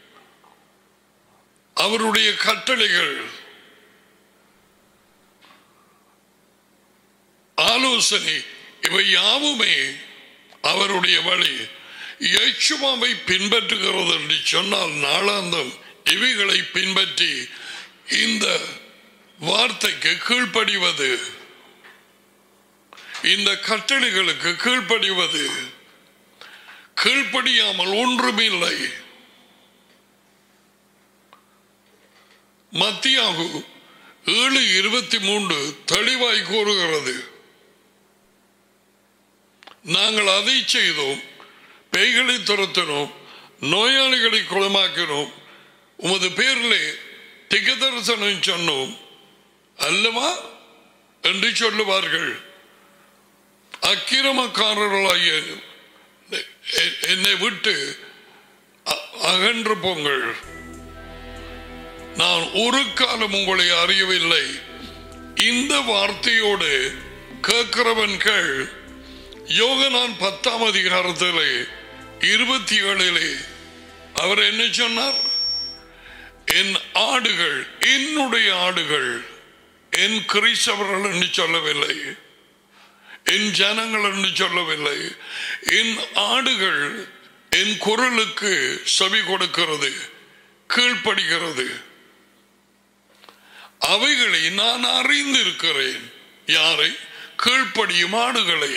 அவருடைய கட்டளைகள் ஆலோசனை இவை யாவுமே அவருடைய வழி யேசுவாவை பின்பற்றுகிறது என்று சொன்னால் நாளாந்தம் இவைகளை பின்பற்றி இந்த வார்த்தைக்கு கீழ்ப்படிவது இந்த கட்டளைகளுக்கு கீழ்ப்படிவது கீழ்ப்படியாமல் ஒன்றுமில்லை மத்தியாகு ஏழு இருபத்தி மூன்று தெளிவாய் கூறுகிறது நாங்கள் அதை செய்தோம் பேய்களை துரத்தினோம் நோயாளிகளை குணமாக்கினோம் உமது பேரிலே திக தரிசனம் சொன்னோம் அல்லவா என்று சொல்லுவார்கள் அக்கிரமக்காரர்களாகிய எ- என்னை விட்டு அ- அகன்று போங்கள் நான் ஒரு காலம் உங்களை அறியவில்லை இந்த வார்த்தையோடு கேட்கிறவன் கேள் யோகனான் பத்தாம் அதிகாரத்திலே இருபத்தி ஏழிலே அவர் என்ன சொன்னார் என் ஆடுகள் என்னுடைய ஆடுகள் என் கிறிஸ்தவர்கள் என்று சொல்லவில்லை என் ஜனங்கள் என்று சொல்லவில்லை என் ஆடுகள் என் குரலுக்கு செவி கொடுக்கிறது கீழ்ப்படுகிறது அவைகளை நான் அறிந்திருக்கிறேன் யாரை கீழ்ப்படியும் ஆடுகளை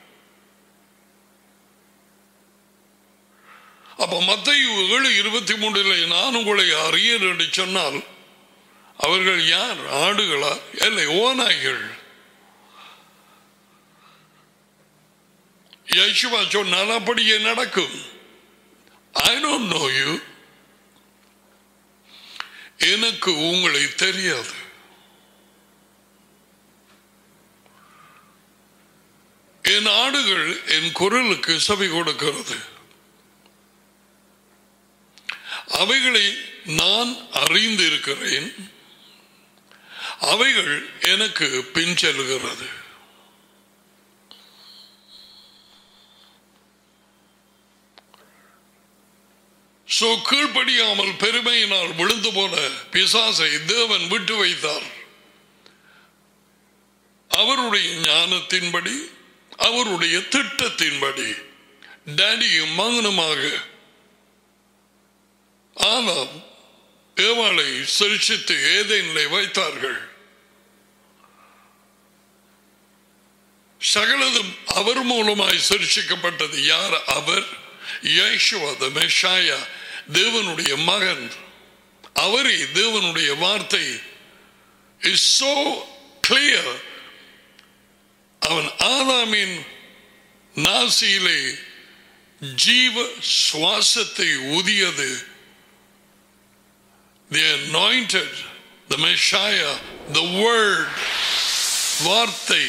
அப்ப மத்தையு ஏழு இருபத்தி மூன்றுல நான் உங்களை அறியேன் என்று சொன்னால் அவர்கள் யார் ஆடுகளா இல்லை ஓநாய்கள் யேசுவா சொன்னால் அப்படியே நடக்கும் ஐ டோன்ட் நோ யூ எனக்கு உங்களை தெரியாது என் ஆடுகள் என் குரலுக்கு செவி கொடுக்கிறது அவைகளை நான் அறிந்திருக்கிறேன் அவைகள் எனக்கு பின் செல்கிறது சோ கீழ்ப்படியாமல் பெருமையினால் விழுந்து போன பிசாசை தேவன் விட்டு வைத்தார் அவருடைய ஞானத்தின்படி அவருடைய திட்டத்தின்படி டேடியும் மகனுமாக ஆனால் ஏவாளை சிரிச்சித்து ஏதேனிலே வைத்தார்கள் சகலதும் அவர் மூலமாய் சிரிச்சிக்கப்பட்டது யார் அவர் யேசுவா the மெஷாயா தேவனுடைய மகன் அவரே தேவனுடைய வார்த்தை இஸ் so clear அவன் ஆதாமின் நாசியிலே ஜீவ சுவாசத்தை ஊதியது the anointed the messiah the word வார்த்தை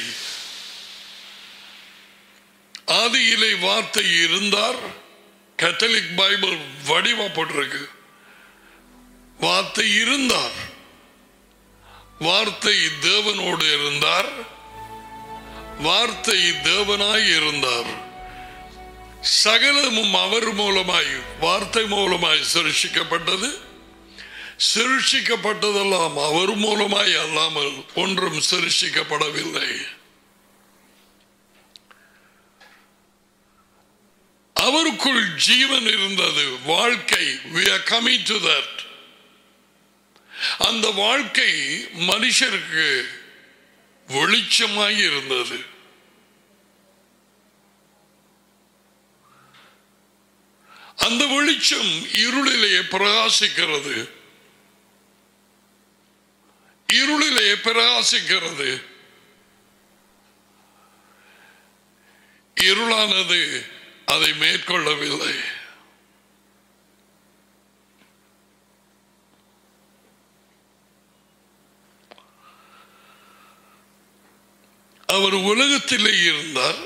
ஆதியிலே வார்த்தை இருந்தார் கத்தலிக் பைபிள் வடிவப்பட்டிருக்கு வார்த்தை இருந்தார் வார்த்தை தேவனோடு இருந்தார் வார்த்தை தேவனாய் இருந்தார் சகலமும் அவர் மூலமாய் வார்த்தை மூலமாய் சிருஷிக்கப்பட்டது சிருஷிக்கப்பட்டதெல்லாம் அவர் மூலமாய் அல்லாமல் ஒன்றும் சிருஷிக்கப்படவில்லை அவருக்குள் ஜீவன் இருந்தது வாழ்க்கை we are coming to that அந்த வாழ்க்கை மனுஷருக்கு வெளிச்சமாய் இருந்தது அந்த வெளிச்சம் இருளிலே பிரகாசிக்கிறது இருளிலே பிரகாசிக்கிறது இருளானது அதை மேற்கொள்ளவில்லை அவர் உலகத்திலே இருந்தார்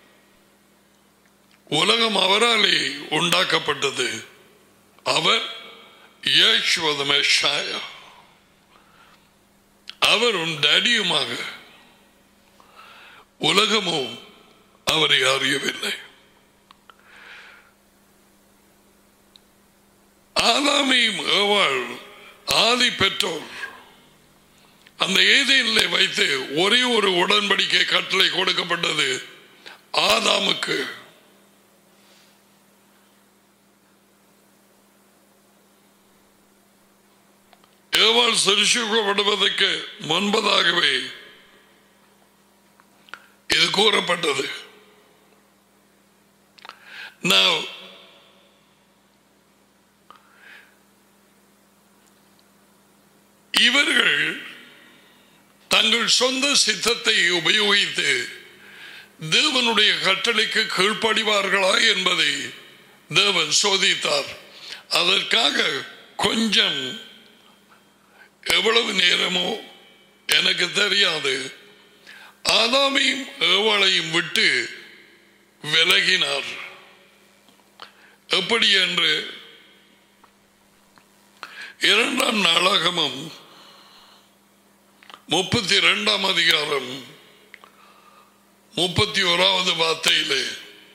உலகம் அவராலே உண்டாக்கப்பட்டது அவர் இயேசுவத மெஷாயா அவரும் டேடியுமாக உலகமோ அவரை அறியவில்லை ஆதாமையும் ஏவாள் ஆதி பெற்றோர் அந்த ஏதேனிலே வைத்து ஒரே ஒரு உடன்படிக்கை கட்டளை கொடுக்கப்பட்டது ஆதாமுக்கு ஏவாள் சிருஷிக்கப்படுவதற்கு முன்பதாகவே இது கூறப்பட்டது Now, இவர்கள் தங்கள் சொந்த சித்தத்தை உபயோகித்து தேவனுடைய கட்டளைக்கு கீழ்ப்படிவார்களா என்பதை தேவன் சோதித்தார் அதற்காக கொஞ்சம் எவ்வளவு நேரமோ எனக்கு தெரியாது ஆதாமையும் ஏவாளையும் விட்டு விலகினார் எப்படி என்று இரண்டாம் நாளாகமும் முப்பத்தி இரண்டாம் அதிகாரம் முப்பத்தி ஓராவது வார்த்தையிலே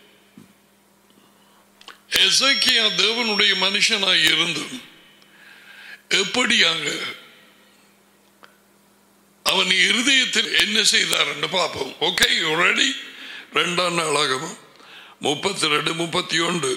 எசக்கியா தேவனுடைய மனுஷனாய் இருந்தும் எப்படியாக அவன் இருதயத்தில் என்ன செய்தார் என்று பார்ப்போம் ஓகே ரெடி ரெண்டாம் நாளாகவும் முப்பத்தி ரெண்டு முப்பத்தி ஒன்று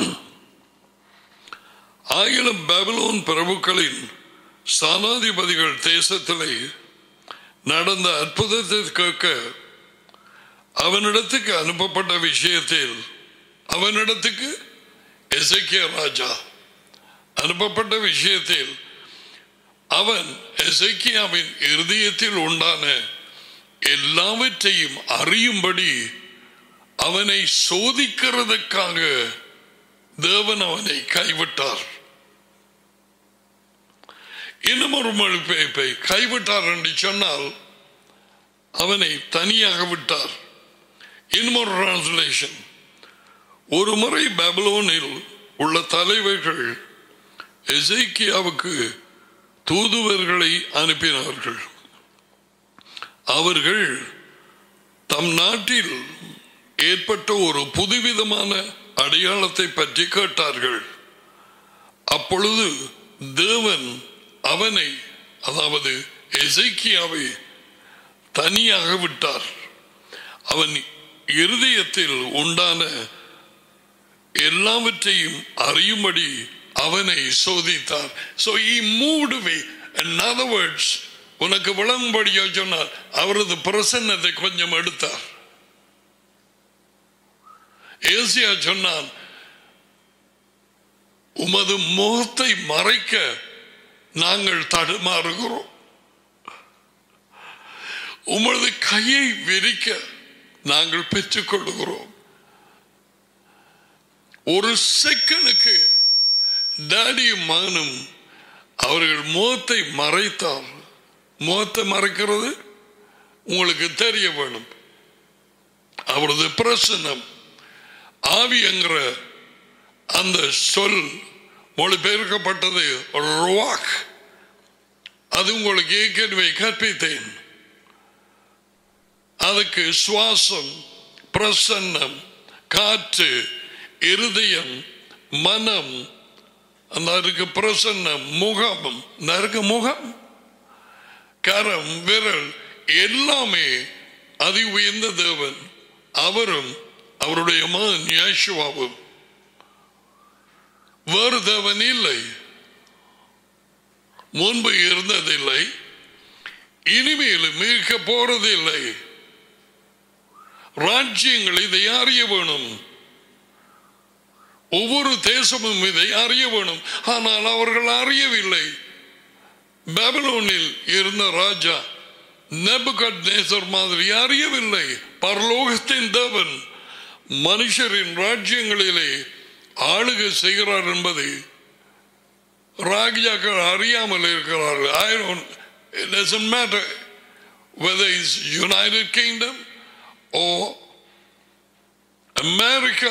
ஆயிரம் பாபிலோன் பிரபுக்களின் ஸ்தானாதிபதிகள் தேசத்திலே நடந்த அற்புதத்தை கேட்க அவனிடத்துக்கு அனுப்பப்பட்ட விஷயத்தில் அவனிடத்துக்கு எசக்கிய ராஜா அனுப்பப்பட்ட விஷயத்தில் அவன் எசக்கியாவின் இருதயத்தில் உண்டான எல்லாவற்றையும் அறியும்படி அவனை சோதிக்கிறதுக்காக தேவன் அவனை கைவிட்டார் இன்னும் ஒரு மொழிபெயர்ப்பை கைவிட்டார் என்று சொன்னால் அவனை தனியாக விட்டார் இன்னும் ஒரு டிரான்ஸ்லேஷன் ஒரு முறை பாபிலோனில் உள்ள தலைவர்கள் எசைக்கியாவுக்கு தூதுவர்களை அனுப்பினார்கள் அவர்கள் தம் நாட்டில் ஏற்பட்ட ஒரு புதுவிதமான அடையாளத்தை பற்றி கேட்டார்கள் அப்பொழுது தேவன் அவனை அதாவது எசைக்கியாவை தனியாக விட்டார் அவன் இருதயத்தில் உண்டான எல்லாவற்றையும் அறியும்படி அவனை சோதித்தார் so he moved away in other words உனக்கு விளங்கும்படியா சொன்னார் அவரது பிரசன்னத்தை கொஞ்சம் எடுத்தார் ஏசியா சொன்னான் உமது முகத்தை மறைக்க நாங்கள் தடுமாறுகிறோம் உமது கையை விரிக்க நாங்கள் பெற்றுக்கொள்கிறோம் ஒரு செகண்டுக்கு டாடியும் மகனும் அவர்கள் முகத்தை மறைத்தால் முகத்தை மறைக்கிறது உங்களுக்கு தெரிய வேணும் அவரது பிரசன்னம் ஆவி என்கிற அந்த சொல் மொழிபெயர்க்கப்பட்டது ருவாக் அது உங்களுக்கு ஏற்கனவே கற்பித்தேன் அதுக்கு சுவாசம் பிரசன்னம் காற்று இருதயம் மனம் அந்த அதுக்கு பிரசன்னம் முகம் நறுக்கு முகம் கரம் விரல் எல்லாமே அதி உயர்ந்த தேவன் அவரும் அவருடைய மகன் யாஷுவாவும் வேறு தேவன் இல்லை முன்பு இருந்ததில்லை இனிமேலும் இருக்க போறதில்லை ராஜ்யங்கள் இதை அறிய வேணும் ஒவ்வொரு தேசமும் இதை அறிய வேணும் ஆனால் அவர்கள் அறியவில்லை பாபிலோனில் இருந்த ராஜா நெபுகட் நேசர் மாதிரி அறியவில்லை பரலோகத்தின் தேவன் மனுஷரின் ராஜ்யங்களிலே ஆளுகை செய்கிறார் என்பதை ராஜாக்கள் அறியாமல் இருக்கிறார்கள் I don't, it doesn't matter whether it's United Kingdom or America,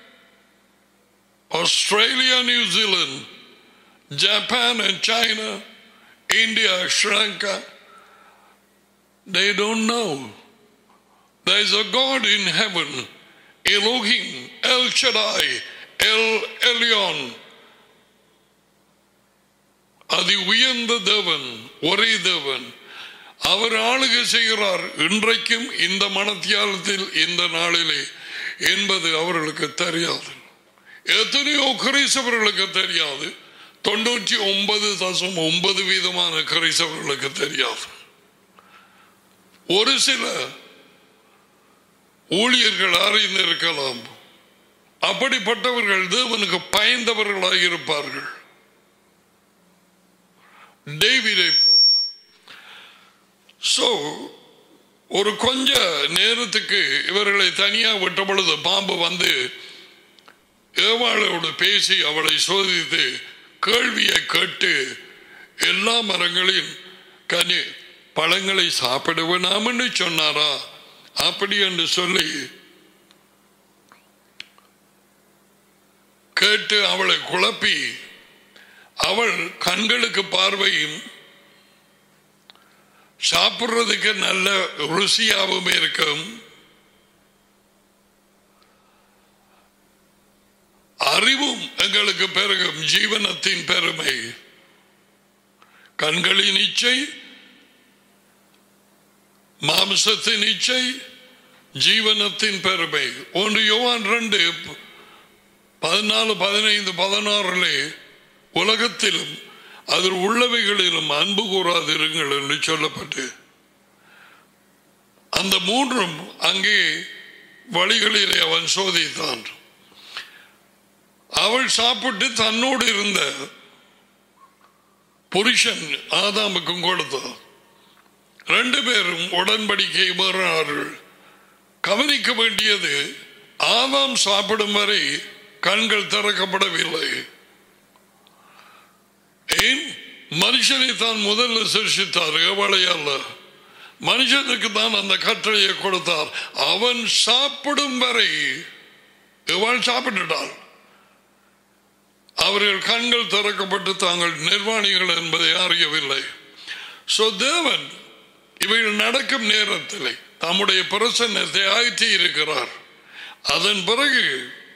Australia, New Zealand, Japan and China, India, Sri Lanka, they don't know. There is a God in heaven, Elohim, El Shaddai, El Elyon. அதி உயர்ந்த தேவன் ஒரே தேவன் அவர் ஆளுகை செய்கிறார் இன்றைக்கும் இந்த மனத்தியாலத்தில் இந்த நாளிலே என்பது அவர்களுக்கு தெரியாது எத்தனையோ கிறிஸ்தவர்களுக்கு தெரியாது தொண்ணூற்றி ஒன்பது தசம் ஒன்பது வீதமான கிறிஸ்தவர்களுக்கு தெரியாது ஒரு சில ஊழியர்கள் அறிந்திருக்கலாம் அப்படிப்பட்டவர்கள் தேவனுக்கு பயந்தவர்களாக இருப்பார்கள் டேவிடை போல சோ ஒரு கொஞ்ச நேரத்துக்கு இவர்களை தனியா விட்ட பொழுது பாம்பு வந்து ஏவாளோடு பேசி அவளை சோதித்து கேள்வியை கேட்டு எல்லா மரங்களின் கனி பழங்களை சாப்பிட வேணாம்னு சொன்னாரா அப்படி என்று சொல்லி கேட்டு அவளை குழப்பி அவள் கண்களுக்கு பார்வையும் சாப்பிடுறதுக்கு நல்ல ருசியாகவும் இருக்கும் அறிவும் எங்களுக்கு பெருகும் ஜீவனத்தின் பெருமை கண்களின் இச்சை மாம்சத்தின் இச்சை ஜீவனத்தின் பெருமை ஒன்று யோவான் ரெண்டு பதினாலு பதினைந்து பதினாறுலே உலகத்திலும் அதில் உள்ளவைகளிலும் அன்பு கூறாதிருங்கள் என்று சொல்லப்பட்டு அந்த மூன்றும் அங்கே வழிகளிலே அவன் சோதித்தான் அவள் சாப்பிட்டு தன்னோடு இருந்த புருஷன் ஆதாமுக்கும் கொடுத்தார் ரெண்டு பேரும் உடன்படிக்கை மாறினார்கள் கவனிக்க வேண்டியது ஆதாம் சாப்பிடும் வரை கண்கள் திறக்கப்படவில்லை ஏன் மனுஷனை தான் முதல்ல சிருஷித்தார் எவளை அல்ல மனுஷனுக்கு தான் அந்த கட்டளையை கொடுத்தார் அவன் சாப்பிடும் வரை எவள் சாப்பிட்டுட்டாள் அவர்கள் கண்கள் திறக்கப்பட்டு தாங்கள் நிர்வாணிகள் என்பதை அறியவில்லை சோ தேவன் இவைகள் நடக்கும் நேரத்தில் தம்முடைய பிரசன்னத்தை ஆய்த்தி இருக்கிறார் அதன் பிறகு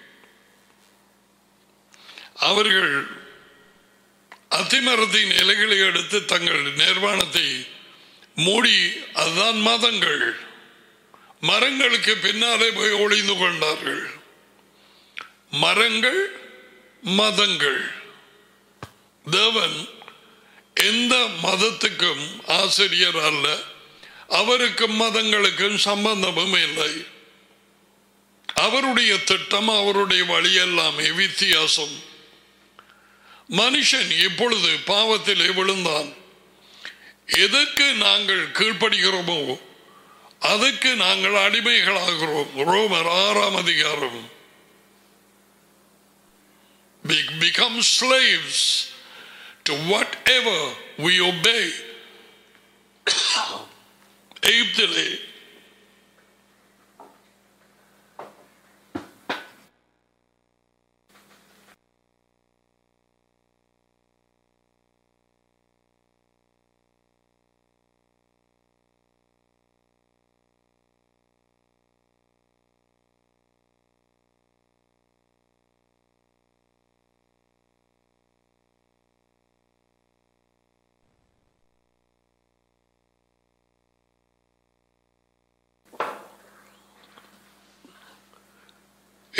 அவர்கள் அத்திமரத்தின் இலைகளை எடுத்து தங்கள் நிர்வாணத்தை மூடி அதுதான் மதங்கள் மரங்களுக்கு பின்னாலே போய் ஒளிந்து கொண்டார்கள் மரங்கள் மதங்கள் தேவன் எந்த மதத்துக்கும் ஆசிரியர் அல்ல அவருக்கும் மதங்களுக்கும் சம்பந்தமும் இல்லை அவருடைய திட்டம் அவருடைய வழி எல்லாமே வித்தியாசம் மனுஷன் இப்பொழுது பாவத்திலே விழுந்தான் எதற்கு நாங்கள் கீழ்ப்படுகிறோமோ அதற்கு நாங்கள் அடிமைகளாகிறோம் ரோமர் ஆறாம் அதிகாரம் Be- become slaves to whatever we obey. எகிப்திலே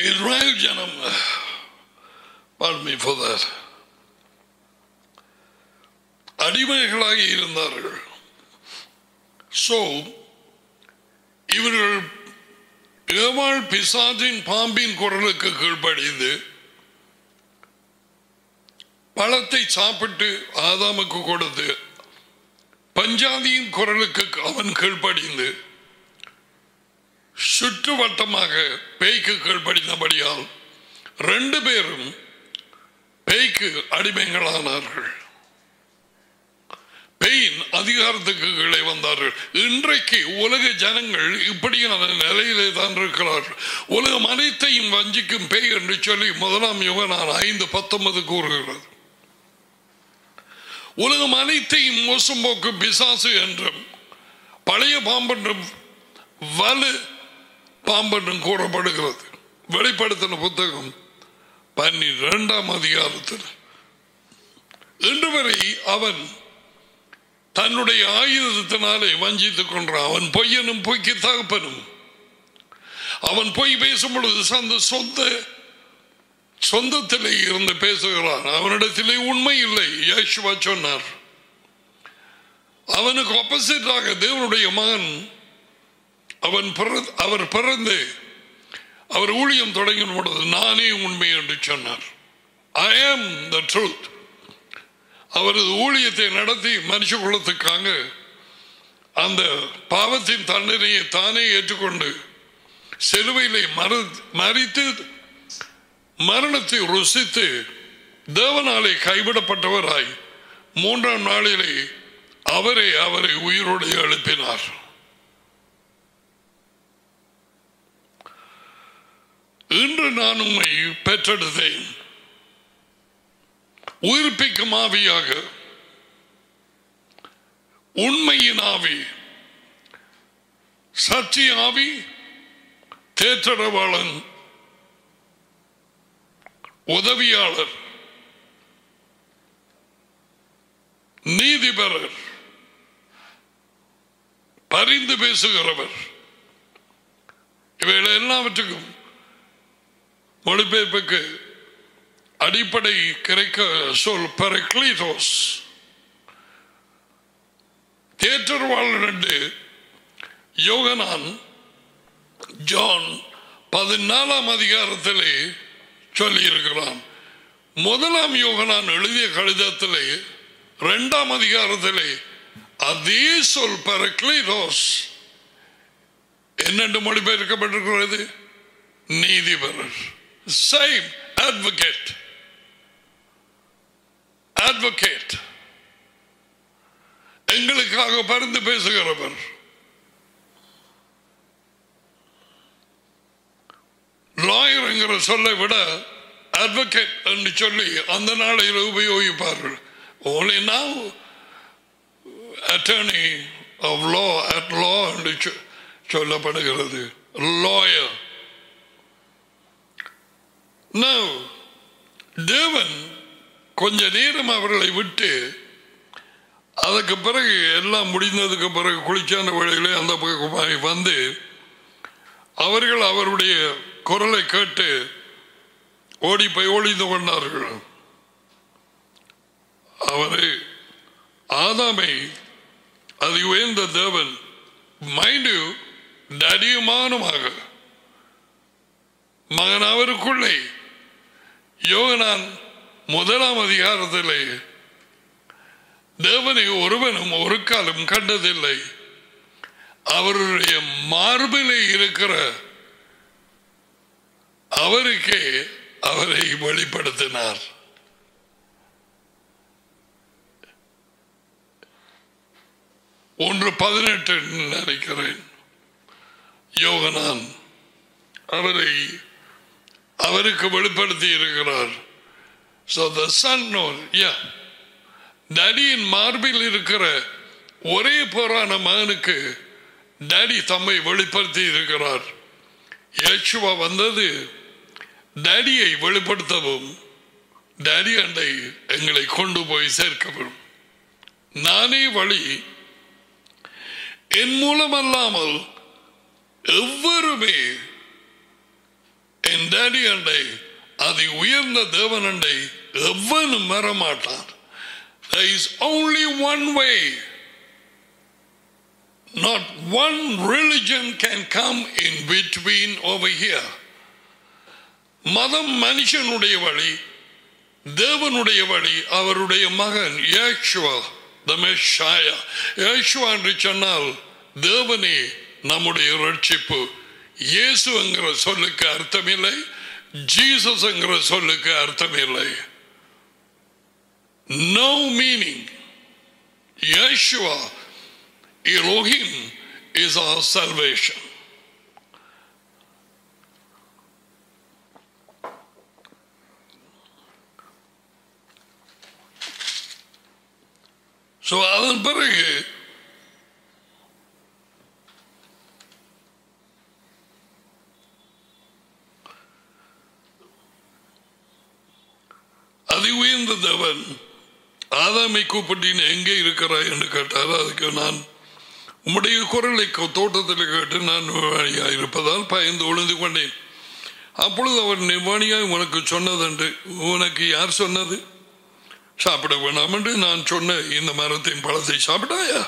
இஸ்ராயல் ஜனம் pardon me for that அடிமைகளாகி இருந்தார்கள் சோ இவர்கள் ஏவாள் பிசாசின் பாம்பின் குரலுக்கு கீழ்ப்படிந்து பழத்தை சாப்பிட்டு ஆதாமுக்கு கொடுத்து பஞ்சாதியின் குரலுக்கு அவன் கீழ்ப்படிந்து சுற்றுவட்டமாக பேய்க்கு கீழ்ப்படிந்தபடியால் ரெண்டு பேரும் பேய்க்கு அடிமைகளானார்கள் பெயின் அதிகாரத்துக்கு கீழே வந்தார்கள் இன்றைக்கு உலக ஜனங்கள் இப்படியான நிலையிலே தான் இருக்கிறார்கள் உலகம் அனைத்தையும் வஞ்சிக்கும் பேய் என்று சொல்லி முதலாம் யுவனான் ஐந்து பத்தொன்பது கூறுகிறது உலகம் அனைத்தையும் மோசம் போக்கும் பிசாசு என்றும் பழைய பாம்பென்றும் வலு பாம்பென்றும் கூறப்படுகிறது வெளிப்படுத்தின புத்தகம் பன்னிரெண்டாம் அதிகாரத்தில் இன்று வரை அவன் தன்னுடைய ஆயுதத்தினாலே வஞ்சித்துக் கொன்றான் அவன் பொய்யனும் பொய்க்கு தகப்பனும் அவன் பொய் பேசும் பொழுது அந்த சொந்த சொந்தத்திலே இருந்து பேசுகிறான் அவனிடத்திலே உண்மை இல்லை யேசுவா சொன்னார் அவனுக்கு ஆப்போசிட்டாக தேவனுடைய மகன் அவன் பிற- அவர் பிறந்து அவர் ஊழியம் தொடங்கின பொழுது நானே உண்மை என்று சொன்னார் ஐ ஆம் த ட்ரூத் அவரது ஊழியத்தை நடத்தி மனுஷ குலத்துக்காக அந்த பாவத்தின் தண்டனையை தானே ஏற்றுக்கொண்டு சிலுவையிலே மறு மறித்து மரணத்தை ருசித்து தேவனாலே கைவிடப்பட்டவராய் மூன்றாம் நாளிலே அவரை அவரை உயிரோடு எழுப்பினார் இன்று நான் உண்மை பெற்றெடுத்தேன் உயிர்ப்பிக்கும் ஆவியாக உண்மையின் ஆவி சத்திய ஆவி தேற்றரவாளன் உதவியாளர் நீதிபரர் பரிந்து பேசுகிறவர் இவைகள் எல்லாவற்றுக்கும் மொழிபெயர்ப்புக்கு அடிப்படை கிடைக்க சொல் பெரக்லீதோஸ் தேற்றர்வாளர் என்று யோகனான் ஜான் பதினாலாம் அதிகாரத்திலே சொல்லியிருக்கிறான் முதலாம் யோகனான் எழுதிய கடிதத்திலே இரண்டாம் அதிகாரத்திலே அதே சொல் பெரக்லீதோஸ் என்னென்று மொழிபெயர்க்கப்பட்டிருக்கிறது நீதிபரர் சேம் advocate advocate எங்களுக்காக பரிந்து பேசுகிறவர் லாயர் என்கிற சொல்லை விட அட்வொகேட் என்று சொல்லி அந்த நாளையில் உபயோகிப்பார்கள் only now attorney of law at law என்று சொ- சொல்லப்படுகிறது lawyer now தேவன் கொஞ்ச நேரம் அவர்களை விட்டு அதுக்கு பிறகு எல்லாம் முடிந்ததுக்கு பிறகு குளிச்சான வழியிலே அந்த பக்கமாய் வந்து அவர்கள் அவருடைய குரலை கேட்டு ஓடி போய் ஒளிந்து கொண்டார்கள் அவரை ஆதாமை அது உயர்ந்த தேவன் மைண்டு தடியமானமாக மகன் அவருக்குள்ளே யோகனான் முதலாம் அதிகாரத்திலே தேவனை ஒருவனும் ஒரு காலம் கண்டதில்லை அவருடைய மார்பிலே இருக்கிற அவருக்கே அவரை வெளிப்படுத்தினார் ஒன்று பதினெட்டு நினைக்கிறேன் யோகனான் அவரை அவருக்கு வெளிப்படுத்தி இருக்கிறார் So the son knows, yeah. டேடியின் மார்பில் இருக்கிற ஒரே போரான மகனுக்கு டேடி தம்மை வெளிப்படுத்தி இருக்கிறார் யேசுவா வந்தது டேடியை வெளிப்படுத்தவும் டேடி அண்டை எங்களை கொண்டு போய் சேர்க்கவும் நானே வழி என் மூலம் அல்லாமல் எவ்வருமே என் என் டேடி அண்டை அதை உயர்ந்த தேவன் அண்டை எவனும் வரமாட்டான் There is only one way. Not one religion can come in between over here. மதம் மனுஷனுடைய வழி தேவனுடைய வழி அவருடைய மகன் ஏக்ஷுவா த மெஷாயா ஏக்ஷுவா என்று சொன்னால் தேவனே நம்முடைய ரட்சிப்பு இயேசு என்கிற சொல்லுக்கு அர்த்தமில்லை ஜீசஸ் என்கிற சொல்லுக்கு அர்த்தமில்லை no meaning. Yeshua, Elohim, is our salvation. So அதன் பிறகு அதி உயர்ந்த தேவன் ஆதாமை கூப்பிட்டு எங்கே இருக்கிறாய் என்று கேட்டார் அதுக்கு நான் உம்முடைய குரலை க- தோட்டத்தில் கேட்டு நான் நிர்வாணியாக இருப்பதால் பயந்து ஒளிந்து கொண்டேன் அப்பொழுது அவர் நிர்வாணியாய் உனக்கு சொன்னதென்று உனக்கு யார் சொன்னது சாப்பிட வேண்டாம் என்று நான் சொன்ன இந்த மரத்தின் பழத்தை சாப்பிட்டாயா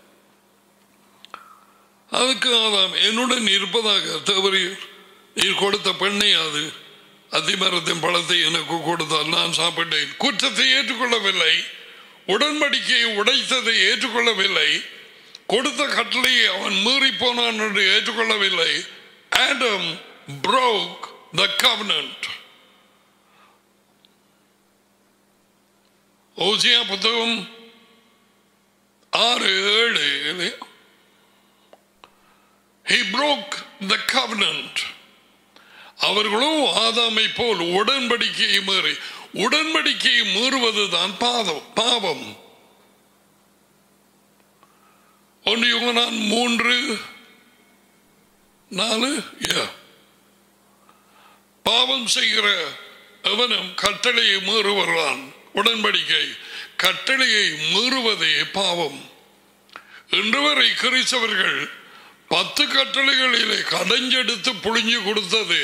அதுக்கு ஆதாம் என்னுடன் இருப்பதாக தவறி நீர் கொடுத்த பெண்ணை அது அத்திமரத்தின் பழத்தை எனக்கு கொடுத்தால் நான் சாப்பிட்டேன் குற்றத்தை ஏற்றுக்கொள்ளவில்லை உடன்படிக்கையை உடைத்ததை ஏற்றுக்கொள்ளவில்லை கொடுத்த கட்டளையை அவன் மீறி போனான் என்று ஏற்றுக்கொள்ளவில்லை ஆடம் broke the covenant ஓசியா புத்தகம் ஆறு ஏழு இல்லையா? He broke the covenant அவர்களும் ஆதாமை போல் உடன்படிக்கையை மீறி உடன்படிக்கையை மீறுவதுதான் பாதம் பாவம் ஒன்று யோகனான் மூன்று நாலு yeah. பாவம் செய்கிற எவனும் கட்டளையை மீறுவரான் உடன்படிக்கை கட்டளையை மீறுவதே பாவம் இன்று வரை கிறிஸ்தவர்கள் பத்து கட்டளைகளிலே கடைஞ்செடுத்து புழிஞ்சு கொடுத்தது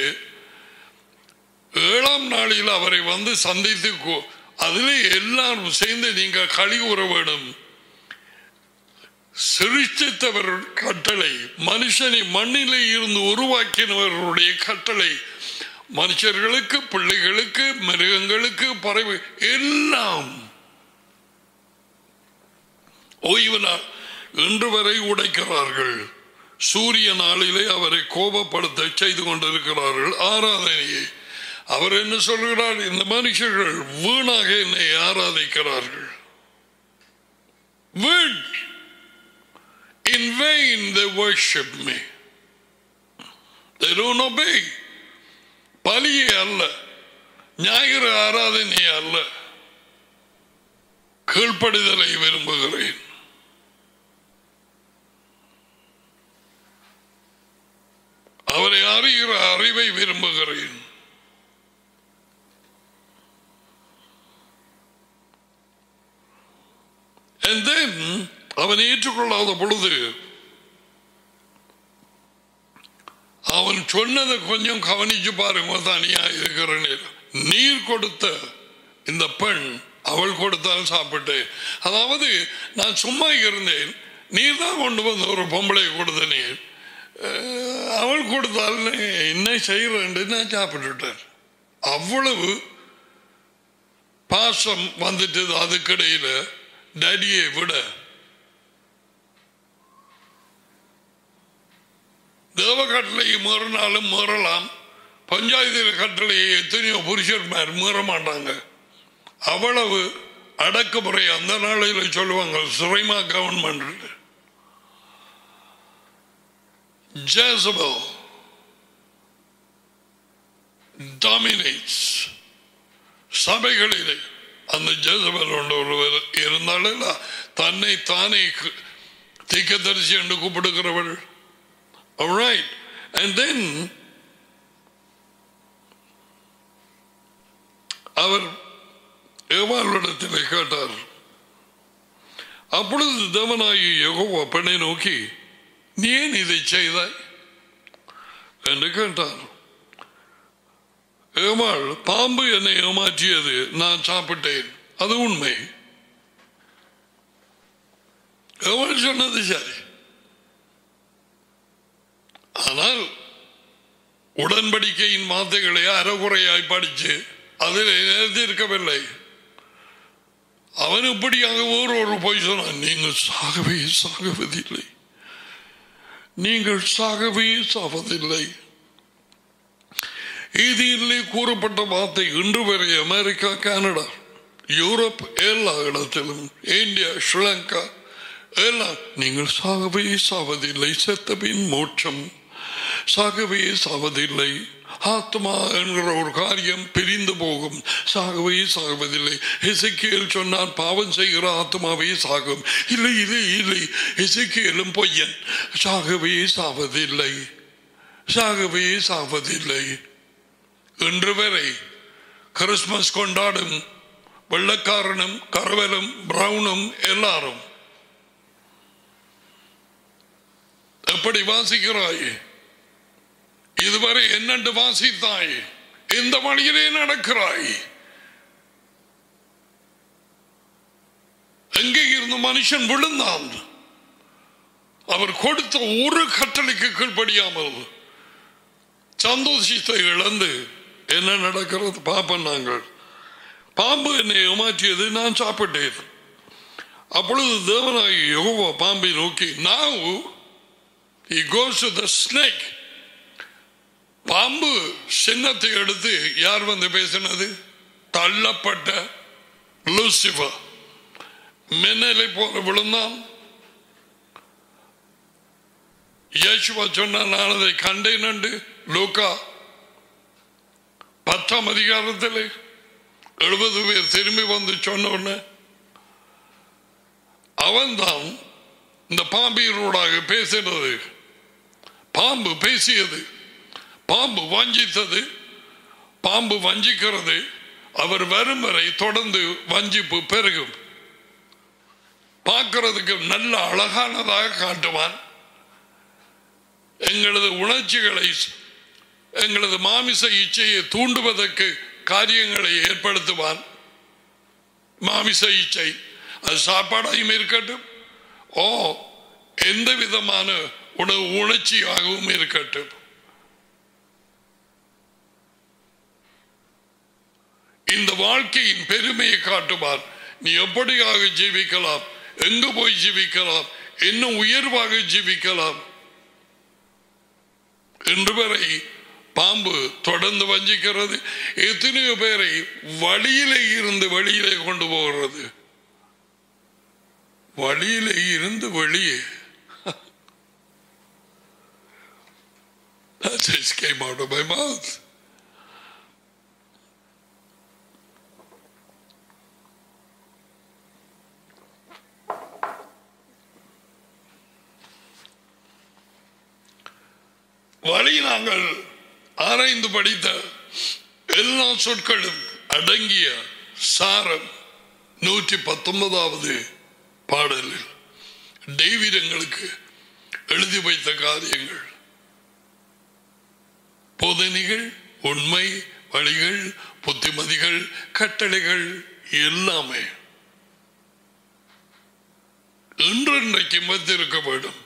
ஏழாம் நாளில் அவரை வந்து சந்தித்து கு- அதிலே எல்லாரும் சேர்ந்து நீங்க களி கூற வேண்டும் சிருஷ்டித்தவர் கட்டளை மனுஷனை மண்ணிலே இருந்து உருவாக்கினவர்களுடைய கட்டளை மனுஷர்களுக்கு பிள்ளைகளுக்கு மிருகங்களுக்கு பறவை எல்லாம் ஓய்வு நாள் இன்று வரை உடைக்கிறார்கள் சூரிய நாளிலே அவரை கோபப்படுத்த செய்து கொண்டிருக்கிறார்கள் ஆராதனையை அவர் என்ன சொல்கிறார் இந்த மனுஷர்கள் வீணாக என்னை ஆராதிக்கிறார்கள் வீண் In vain they worship me. They don't obey. பலியே அல்ல ஞாயிறு ஆராதனை அல்ல கீழ்ப்படிதலை விரும்புகிறேன் அவரை அறிகிற அறிவை விரும்புகிறேன் And then அவன் ஏற்றுக்கொள்ளாத பொழுது அவன் சொன்னதை கொஞ்சம் கவனிச்சு பாருங்க தனியா இருக்கிற நேரம். நீர் கொடுத்த இந்த பெண் அவள் கொடுத்தால் சாப்பிட்டேன் அதாவது நான் சும்மா இருந்தேன் நீர் தான் கொண்டு வந்து ஒரு பொம்பளை கொடுத்த நீர் அஹ், அவள் கொடுத்தால் என்ன செய்யறேன் நான் சாப்பிட்டுட்டேன் அவ்வளவு பாசம் வந்துட்டு அதுக்கிடையில டடியை விட தேவ கட்டளையை மீறினாலும் மீறலாம் பஞ்சாயத்து கட்டளையை எத்தனையோ புருஷர்மார் மீற மாட்டாங்க அவ்வளவு அடக்குமுறை அந்த நாளையில் சொல்லுவாங்க சுரைமா கவர்மெண்ட் Jezebel dominates சபைகளிலே அந்த ஜெசபல் ஒருவர் இருந்தாலும் தன்னை தானே தீக்கதரிசி என்று கூப்பிடுகிறவள் All right. And then அவர் ஏவாளிடத்தில் கேட்டார் அப்பொழுது தேவனாகி யெகோவா பெண்ணை நோக்கி நீ ஏன் இதை செய்தாய் என்று கேட்டார் ஏமாள் பாம்பு என்னை ஏமாற்றியது நான் சாப்பிட்டேன் அது உண்மை ஏமாள் சொன்னது சரி ஆனால் உடன்படிக்கையின் வார்த்தைகளை அறகுறையாய் படிச்சு அதில் நிறுத்தியிருக்கவில்லை அவன் இப்படியாக ஒரு ஒரு பொய் சொன்னான் நீங்கள் சாகவே சாகுவதில்லை நீங்கள் சாகவே சாவதில்லை இதிலே கூறப்பட்ட வார்த்தை இன்று வரை அமெரிக்கா கனடா யூரோப் எல்லா இடத்திலும் இந்தியா ஸ்ரீலங்கா எல்லாம் நீங்கள் சாகவே சாவதில்லை செத்தபின் மோட்சம் சாகவே சாவதில்லை ஆத்மா என்கிற ஒரு காரியம் பிரிந்து போகும் சாகவே சாகுவதில்லை எசைக்கியல் சொன்னான் பாவம் செய்கிற ஆத்மாவே சாகும் இல்லை இல்லை இல்லை எசைக்கியலும் பொய்யன் சாகவே சாவதில்லை சாகவே சாவதில்லை இன்று வரை கிறிஸ்துமஸ் கொண்டாடும் வெள்ளக்காரனும் கரவலும் பிரவுனும் எல்லாரும் எப்படி வாசிக்கிறாய் இதுவரை என்னென்று வாசித்தாய் இந்த வழியிலே நடக்கிறாய் எங்கே இருந்து மனுஷன் விழுந்தான் அவர் கொடுத்த ஒரு கட்டளைக்கு கீழ்ப்படியாமல் சந்தோஷத்தை இழந்து என்ன நடக்கிறது பார்ப்போம் நாங்கள் பாம்பு என்னை ஏமாற்றியது நான் சாப்பிட்டேன் அப்பொழுது தேவனாகி யோகா பாம்பை நோக்கி now he goes to the snake பாம்பு சின்னத்தை எடுத்து யார் வந்து பேசினது தள்ளப்பட்ட லூசிபர் மின்னலை போல விழுந்தான் இயேசுவா சொன்ன நான் அதை கண்டேன் என்று லூக்கா பத்தாம் அதிகாரத்தில் எழுபது பேர் திரும்பி வந்து சொன்ன உடனே அவன்தான் இந்த பாம்பீரோடாக பேசினது பாம்பு பேசியது பாம்பு வஞ்சித்தது பாம்பு வஞ்சிக்கிறது அவர் வரும் வரை தொடர்ந்து வஞ்சிப்பு பெருகும் பார்க்கிறதுக்கு நல்ல அழகானதாக காட்டுவான் எங்களது உணர்ச்சிகளை எங்களது மாமிச இச்சையை தூண்டுவதற்கு காரியங்களை ஏற்படுத்துவான் மாமிச இச்சை அது சாப்பாடாயும் இருக்கட்டும் ஓ எந்த விதமான உணவு உணர்ச்சியாகவும் இருக்கட்டும் இந்த வாழ்க்கையின் பெருமையை காட்டுவார் நீ எப்படியாக ஜீவிக்கலாம் எங்கு போய் ஜீவிக்கலாம் என்ன உயர்வாக ஜீவிக்கலாம் என்று வரை பாம்பு தொடர்ந்து வஞ்சிக்கிறது எத்தனையோ பேரை வழியிலே இருந்து வெளியிலே கொண்டு போகிறது வழியிலே இருந்து வெளியே That just came out of my mouth. வழி நாங்கள் ஆராய்ந்து படித்த எல்லா சொற்களும் அடங்கிய சாரம் நூற்றி பத்தொன்பதாவது பாடலில் தெய்வீரங்களுக்கு எழுதி வைத்த காரியங்கள் போதனைகள் உண்மை வழிகள் புத்திமதிகள் கட்டளைகள் எல்லாமே இன்றைக்கு மத்திருக்க வேண்டும்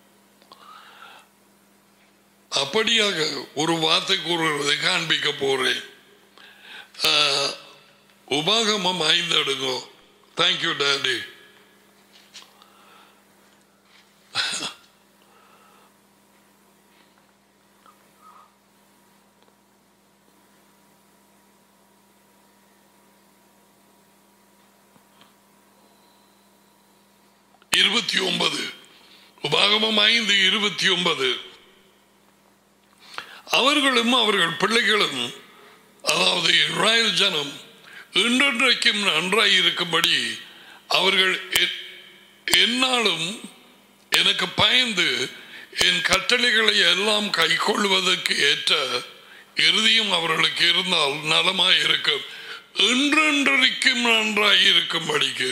அப்படியாக ஒரு வார்த்தை கூறுவதை காண்பிக்க போறேன் ஆஹ், உபாகமம் ஐந்து எடுங்கோ தேங்க்யூ டேடி இருபத்தி ஒன்பது உபாகமம் ஐந்து இருபத்தி ஒன்பது அவர்களும் அவர்கள் பிள்ளைகளும் அதாவது இஸ்ராயல் ஜனம் இன்றென்றைக்கும் நன்றாய் இருக்கும்படி அவர்கள் எ- எந்நாளும் எனக்கு பயந்து என் கட்டளைகளை எல்லாம் கைக்கொள்வதற்கு ஏற்ற இறுதியும் அவர்களுக்கு இருந்தால் நலமாய் இருக்கும் என்றென்றைக்கும் நன்றாய் இருக்கும்படிக்கு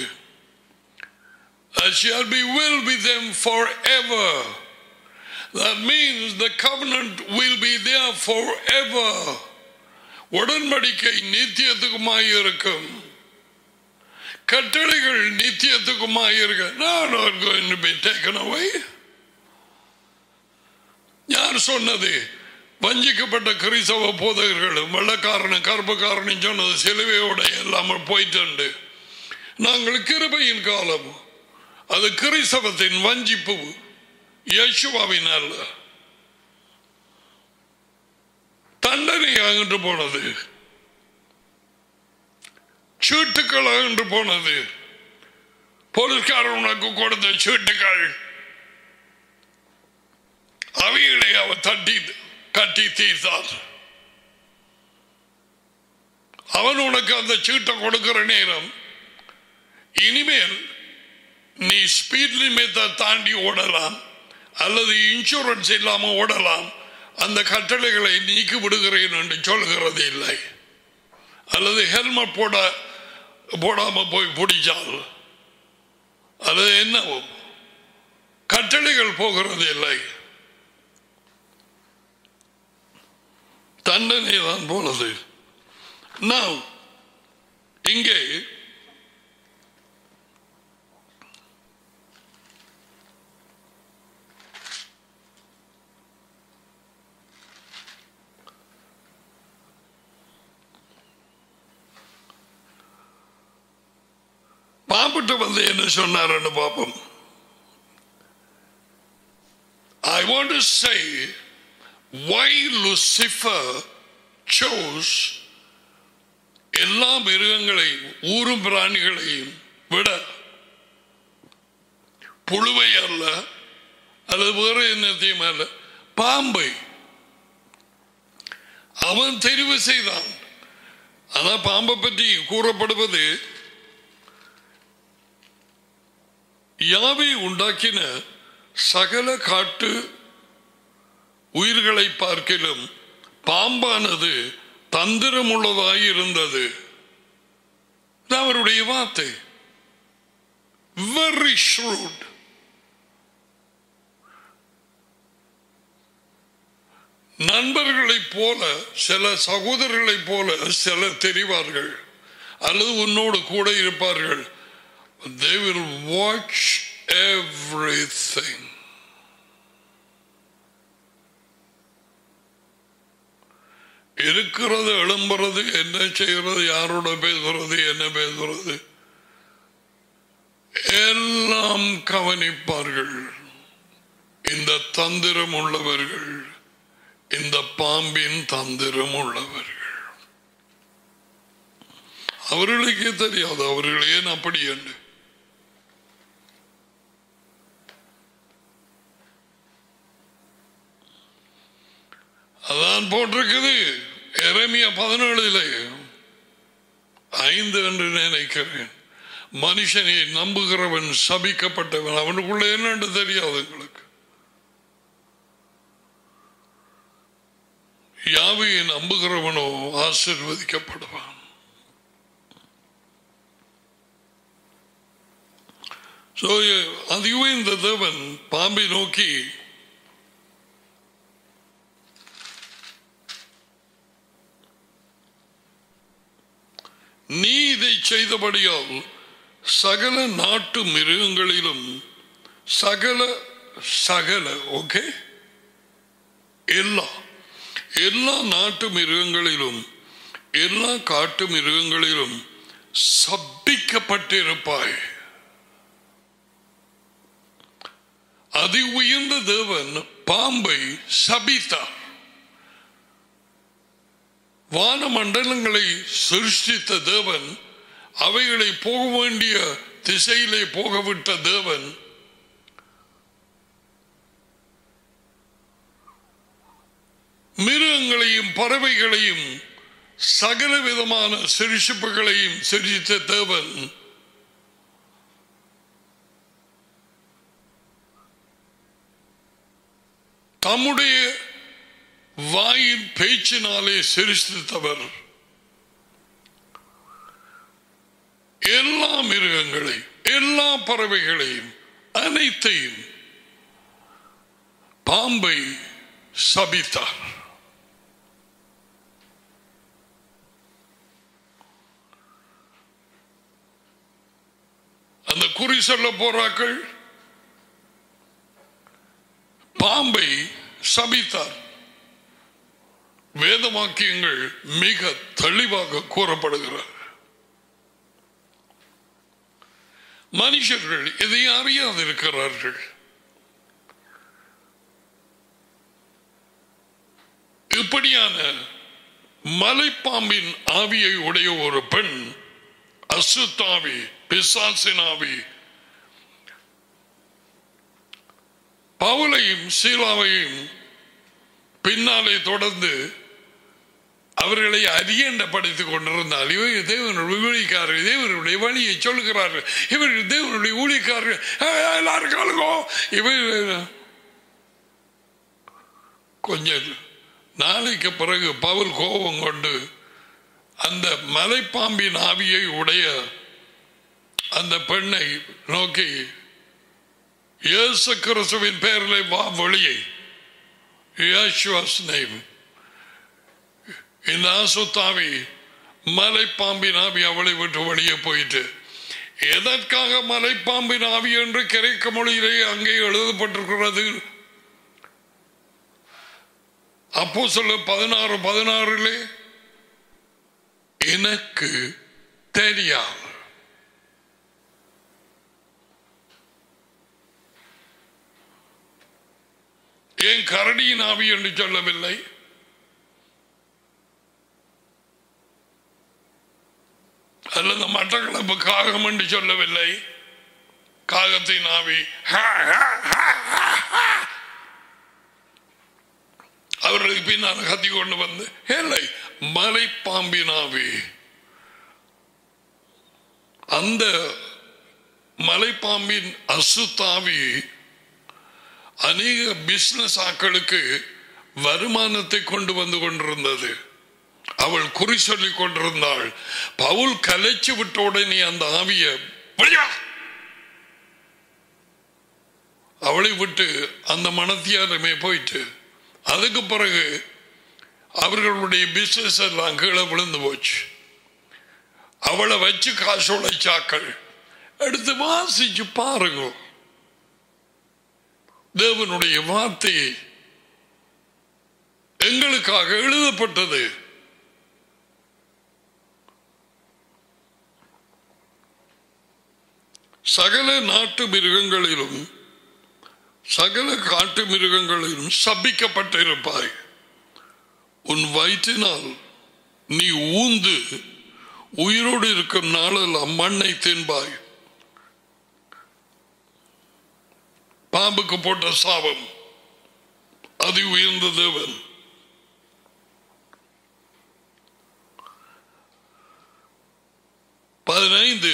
I shall be well with them forever. That means the covenant will be there forever. உடன்படிக்கை நித்தியத்துக்குமாய் இருக்கும் கட்டளைகள் நித்தியத்துக்குமாய் இருக்க நான் not going to be taken away. யார் சொன்னது வஞ்சிக்கப்பட்ட கிறிஸ்தவ போதகர்களும் வெள்ளக்காரனும் கருப்புக்காரனும் சொன்னது சிலுவையோட எல்லாம போயிட்டு நாங்கள் கிருபையின் காலம் அது கிறிஸ்தவத்தின் வஞ்சிப்பு யேசுவாவின் அல்ல தண்டனை அகன்று போனது சீட்டுக்கள் அகன்று போனது போலீஸ்காரன் உனக்கு கொடுத்த சீட்டுகள் அவைகளை அவர் தட்டி கட்டி தீர்த்தார் அவன் உனக்கு அந்த சீட்டை கொடுக்கிற நேரம் இனிமேல் நீ ஸ்பீட் லிமிட்டை தாண்டி ஓடலாம் அல்லது இன்சூரன்ஸ் இல்லாம ஓடலாம் அந்த கட்டளைகளை நீக்கி விடுகிறேன் என்று சொல்கிறது இல்லை அல்லது ஹெல்மெட் போட போடாம போய் பிடிச்சால் அது என்ன கட்டளைகள் போகிறது இல்லை தண்டனை தான் போனது நான் இங்கே பாம்பிட்ட வந்து என்ன சொன்னாருன்னு பார்ப்போம் I want to say why Lucifer chose எல்லா மிருகங்களையும் ஊரும் பிராணிகளையும் விட புழுவை அல்ல அல்லது வேற என்னத்தையும் அல்ல பாம்பை அவன் தெரிவு செய்தான் ஆனா பாம்பை பற்றி கூறப்படுவது யாவை உண்டாக்கின சகல காட்டு உயிர்களை பார்க்கிலும் பாம்பானது தந்திரம் உள்ளதாய் இருந்தது இது அவருடைய வார்த்தை வெரி ஷ்ரூட் நண்பர்களைப் போல சில சகோதரர்களைப் போல சிலர் தெரிவார்கள் அல்லது உன்னோடு கூட இருப்பார்கள் they will watch everything. இருக்கிறது எழும்புறது என்ன செய்கிறது யாரோட பேசுறது என்ன பேசுறது எல்லாம் கவனிப்பார்கள் இந்த தந்திரம் உள்ளவர்கள் இந்த பாம்பின் தந்திரம் உள்ளவர்கள் அவர்களுக்கே தெரியாது அவர்கள் ஏன் அப்படி என்று அதான் போட்டிருக்குது எரமியா பதினேழுல ஐந்து என்று நினைக்கிறேன் மனுஷனை நம்புகிறவன் சபிக்கப்பட்டவன் அவனுக்குள்ள என்னன்னு தெரியாது எங்களுக்கு யாவையை நம்புகிறவனோ ஆசிர்வதிக்கப்படுவான் So, அதுவே இந்த தேவன் பாம்பை நோக்கி நீ இதை செய்தபடியால் சகல நாட்டு மிருகங்களிலும் சகல சகல ஓகே எல்லா எல்லா நாட்டு மிருகங்களிலும் எல்லா காட்டு மிருகங்களிலும் சபிக்கப்பட்டிருப்பாய் அதி உயர்ந்த தேவன் பாம்பை சபித்தார் வான மண்டலங்களை சிருஷ்டித்த தேவன் அவைகளை போக வேண்டிய திசையிலே போகவிட்ட தேவன் மிருகங்களையும் பறவைகளையும் சகல விதமான சிரிஷிப்புகளையும் சிரித்த தேவன் தம்முடைய வாயின் பேச்சினாலே சிரித்தவர் எல்லா மிருகங்களையும் எல்லா பறவைகளையும் அனைத்தையும் பாம்பை சபித்தார் குறி சொல்ல போறாக்கள் பாம்பை சபித்தார் வேதவாக்கியங்கள் மிக தெளிவாக கூறப்படுகிறார் மனுஷர்கள் இதை அறியாதிருக்கிறார்கள் இப்படியான மலைப்பாம்பின் ஆவியை உடைய ஒரு பெண் அசுத்தாவி பிசாசின் ஆவி பவுலையும் சீலாவையும் பின்னாலே தொடர்ந்து அவர்களை அரியண்டப்படுத்திக் கொண்டிருந்தால் இவர்கள் தேவனுடைய ஊழியக்காரர்கள் தேவனுடைய வழியை சொல்லுகிறார்கள் இவர்கள் தேவனுடைய ஊழியக்காரர்கள் "ஏய், எல்லாரும் கலங்கோ இவர்கள் கொஞ்சம் நாளைக்கு பிறகு பவுல் கோபம் கொண்டு அந்த மலைப்பாம்பின் ஆவியை உடைய அந்த பெண்ணை நோக்கி இயேசு கிறிஸ்துவின் பெயரில் வா வெளியே Yeshua's name. இந்த அசுத்தாவி மலைப்பாம்பின் ஆவி அவளை விட்டு வெளியே போயிட்டு எதற்காக மலைப்பாம்பின் ஆவி என்று கிரைக்க மொழியிலே அங்கே எழுதப்பட்டிருக்கிறது அப்போ சொல்ல பதினாறு பதினாறுலே எனக்கு தெரியாது ஏன் கரடியின் ஆவி என்று சொல்லவில்லை அல்லது மட்டக்களப்பு காகம் என்று சொல்லவில்லை காகத்தின் ஆவி ஹா, ஹா, ஹா, ஹா, ஹா. அவர்களுக்கு பின்னால் கத்தி கொண்டு வந்து இல்லை மலைப்பாம்பின் ஆவி அந்த மலைப்பாம்பின் அசுத்தாவி அநேக பிசினஸ் ஆக்களுக்கு வருமானத்தை கொண்டு வந்து கொண்டிருந்தது அவள் குறி சொல்லிக் கொண்டிருந்தாள் பவுல் கலைச்சு விட்ட உடனே அந்த ஆவிய வெளியா அவளை விட்டு அந்த மனத்தியாரமே போயிட்டு அதுக்கு பிறகு அவர்களுடைய பிசினஸ் எல்லாம் கீழே விழுந்து போச்சு அவளை வச்சு காசு உழைச்சாக்கள் எடுத்து வாசிச்சு பாருங்க தேவனுடைய வார்த்தையை எங்களுக்காக எழுதப்பட்டது சகல நாட்டு மிருகங்களிலும் சகல காட்டு மிருகங்களிலும் சபிக்கப்பட்டிருப்பாய் உன் வயிற்றினால் நீ ஊந்து உயிரோடு இருக்கும் நாளெல்லாம் மண்ணை தின்பாய் பாம்புக்கு போட்ட சாபம் அதி உயர்ந்த தேவன் பதினைந்து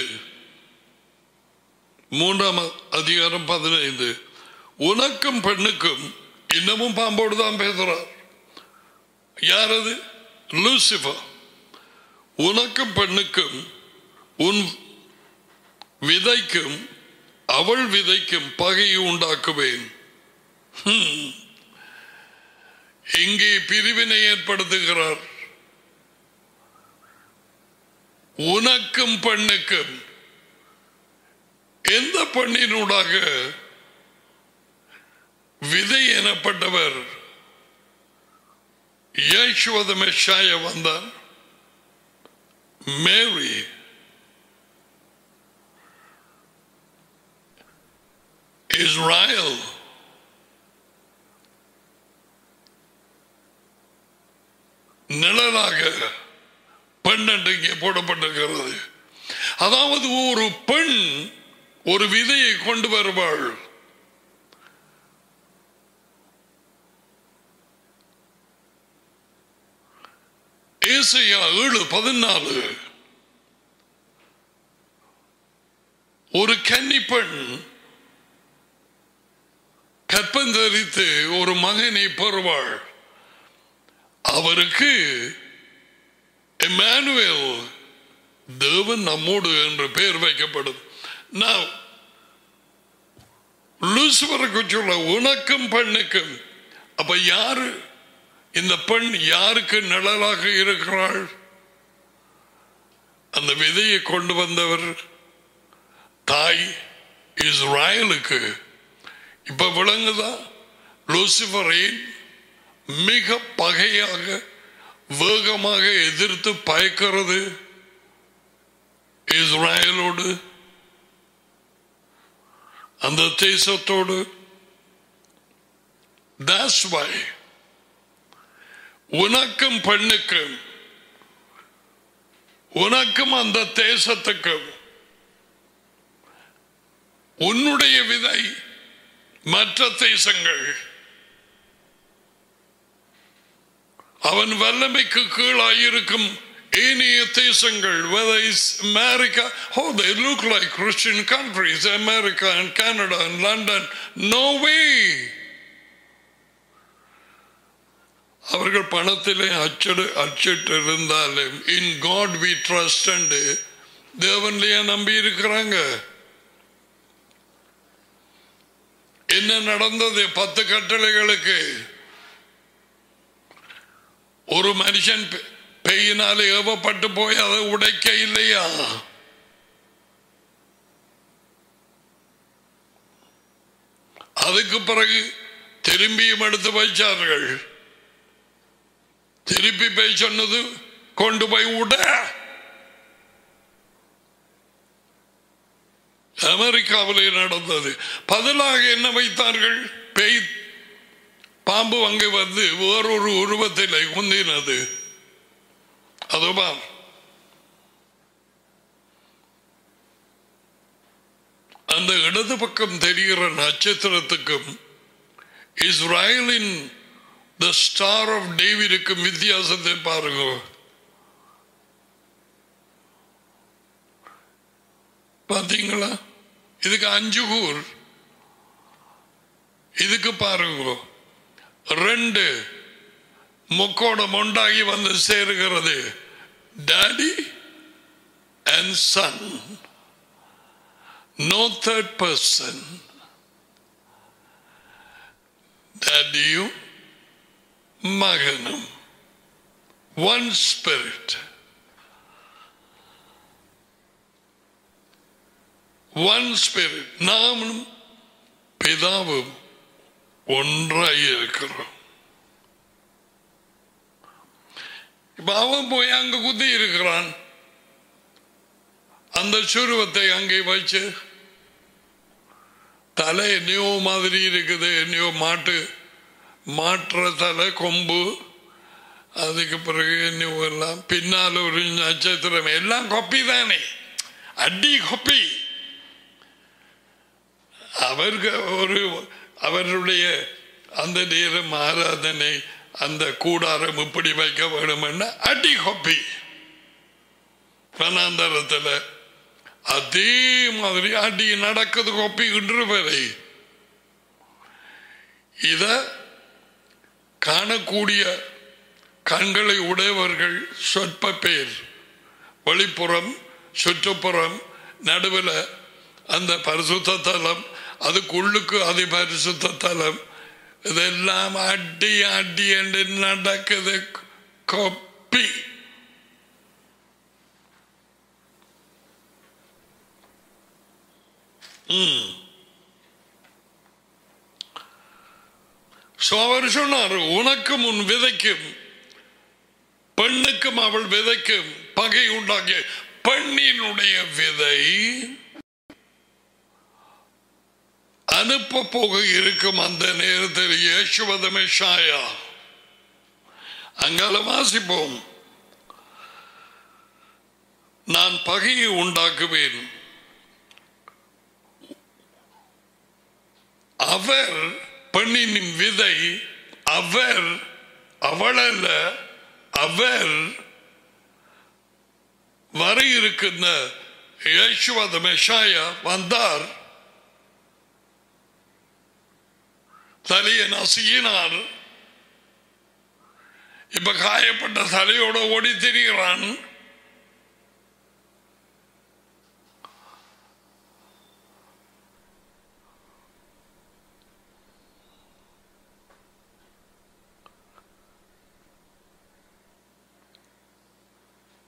மூன்றாம் அதிகாரம் பதினைந்து உனக்கும் பெண்ணுக்கும் இன்னமும் பாம்போடு தான் பேசுறார் யார் அது லூசிபர் உனக்கும் பெண்ணுக்கும் உன் விதைக்கும் அவள் விதைக்கும் பகையை உண்டாக்குவேன் ஹம். இங்கே பிரிவினை ஏற்படுத்துகிறார் உனக்கும் பெண்ணுக்கும் எந்த பெண்ணினூடாக விதை எனப்பட்டவர் இயேசுவத மெஷாய வந்தார் மேரி இஸ்ராயல் நிழலாக பெண் என்று இங்கே போடப்பட்டிருக்கிறது அதாவது ஒரு பெண் ஒரு விதையை கொண்டு வருவாள் ஏசையா ஏழு பதினாலு ஒரு கன்னி பெண் கற்பந்தரித்து ஒரு மகனை பெறுவாள் அவருக்கு எமானுவேல் தேவன் நம்மோடு என்று பெயர் வைக்கப்படும் நான் லூசுவருக்கு சொல்ல உனக்கும் பெண்ணுக்கும் அப்ப யாரு இந்த பெண் யாருக்கு நிழலாக இருக்கிறாள் அந்த விதையை கொண்டு வந்தவர் தாய் இஸ்ராயலுக்கு இப்ப விளங்குதா லூசிபரை மிக பகையாக வேகமாக எதிர்த்து பயக்கிறது இஸ்ராயலோடு அந்த தேசத்தோடு That's why உனக்கும் பெண்ணுக்கும் உனக்கும் அந்த தேசத்துக்கும் உன்னுடைய விதை மற்ற தேசங்கள் அவன் வல்லமைக்கு கீழாயிருக்கும் ஏனைய தேசங்கள் whether it's America oh they look like Christian countries America and Canada and London no way அவர்கள் பணத்திலே அச்சடு அச்சிட்டு இருந்தாலும் இன் காட் வி ட்ரஸ்ட் தேவன்லயே நம்பி இருக்கிறாங்க என்ன நடந்தது பத்து கட்டளைகளுக்கு ஒரு மனுஷன் பெ- பெய்யினால ஏவப்பட்டு போய் அதை உடைக்க இல்லையா அதுக்கு பிறகு திரும்பியும் எடுத்து வைச்சார்கள் திருப்பி போய் சொன்னது கொண்டு போய் விட அமெரிக்காவிலே நடந்தது பதிலாக என்ன வைத்தார்கள் பேய் பாம்பு அங்கே வந்து வேறொரு உருவத்தில் குந்தினது அதுவா அந்த இடது பக்கம் தெரிகிற நட்சத்திரத்துக்கும் இஸ்ராயலின் த ஸ்டார் ஆஃப் டேவிடுக்கும் வித்தியாசத்தை பாருங்க பாத்தீங்களா இதுக்கு அஞ்சு கூர் இதுக்கு பாருங்க ரெண்டு முக்கோணம் உண்டாகி வந்து சேருகிறது daddy and son no third person டாடியும் மகனும் ஒன் ஸ்பிரிட் ஒன் ஸ்பிரிட் நாமும் பிதாவும் ஒன்றாய் இருக்கிறோம் இப்ப அவன் போய் அங்க குத்தி இருக்கிறான் அந்த சுருவத்தை அங்கே வச்சு தலை என்னையோ மாதிரி இருக்குது என்னையோ மாட்டு மாற்ற தலை கொம்பு அதுக்கு பிறகு என்னையோ எல்லாம் பின்னால் ஒரு நட்சத்திரம் எல்லாம் கொப்பி தானே அடி கொப்பி அவருக்கு ஒரு அவருடைய அந்த நேரம் ஆராதனை அந்த கூடாரம் இப்படி வைக்க வேணும்னா அடி கொப்பி வனாந்தரத்தில் அதே மாதிரி அடி நடக்குது கொப்பி இன்று வரை இத காணக்கூடிய கண்களை உடையவர்கள் சொற்ப பேர் வெளிப்புறம் சுற்றுப்புறம் நடுவில் அந்த பரிசுத்த தலம் அதுக்குள்ளுக்கு அதி பரிசுத்த தலம் இதெல்லாம் அடி அடி என்று நடக்குது கொப்பி So அவர் சொன்னார் உனக்கும் உன் விதைக்கும் பெண்ணுக்கும் அவள் விதைக்கும் பகை உண்டாகிய பெண்ணினுடைய விதை அனுப்ப போக இருக்கும் அந்த நேரத்தில் இயேசுவதமே ஷாயா அங்கால வாசிப்போம் நான் பகையை உண்டாக்குவேன் அவர் பெண்ணின் விதை அவர் அவளல்ல அவர் வர இருக்கின்ற யேசுவத மெஷாயா வந்தார் தலையை நசுக்கினார் இப்ப காயப்பட்ட தலையோட ஓடி திரிகிறான்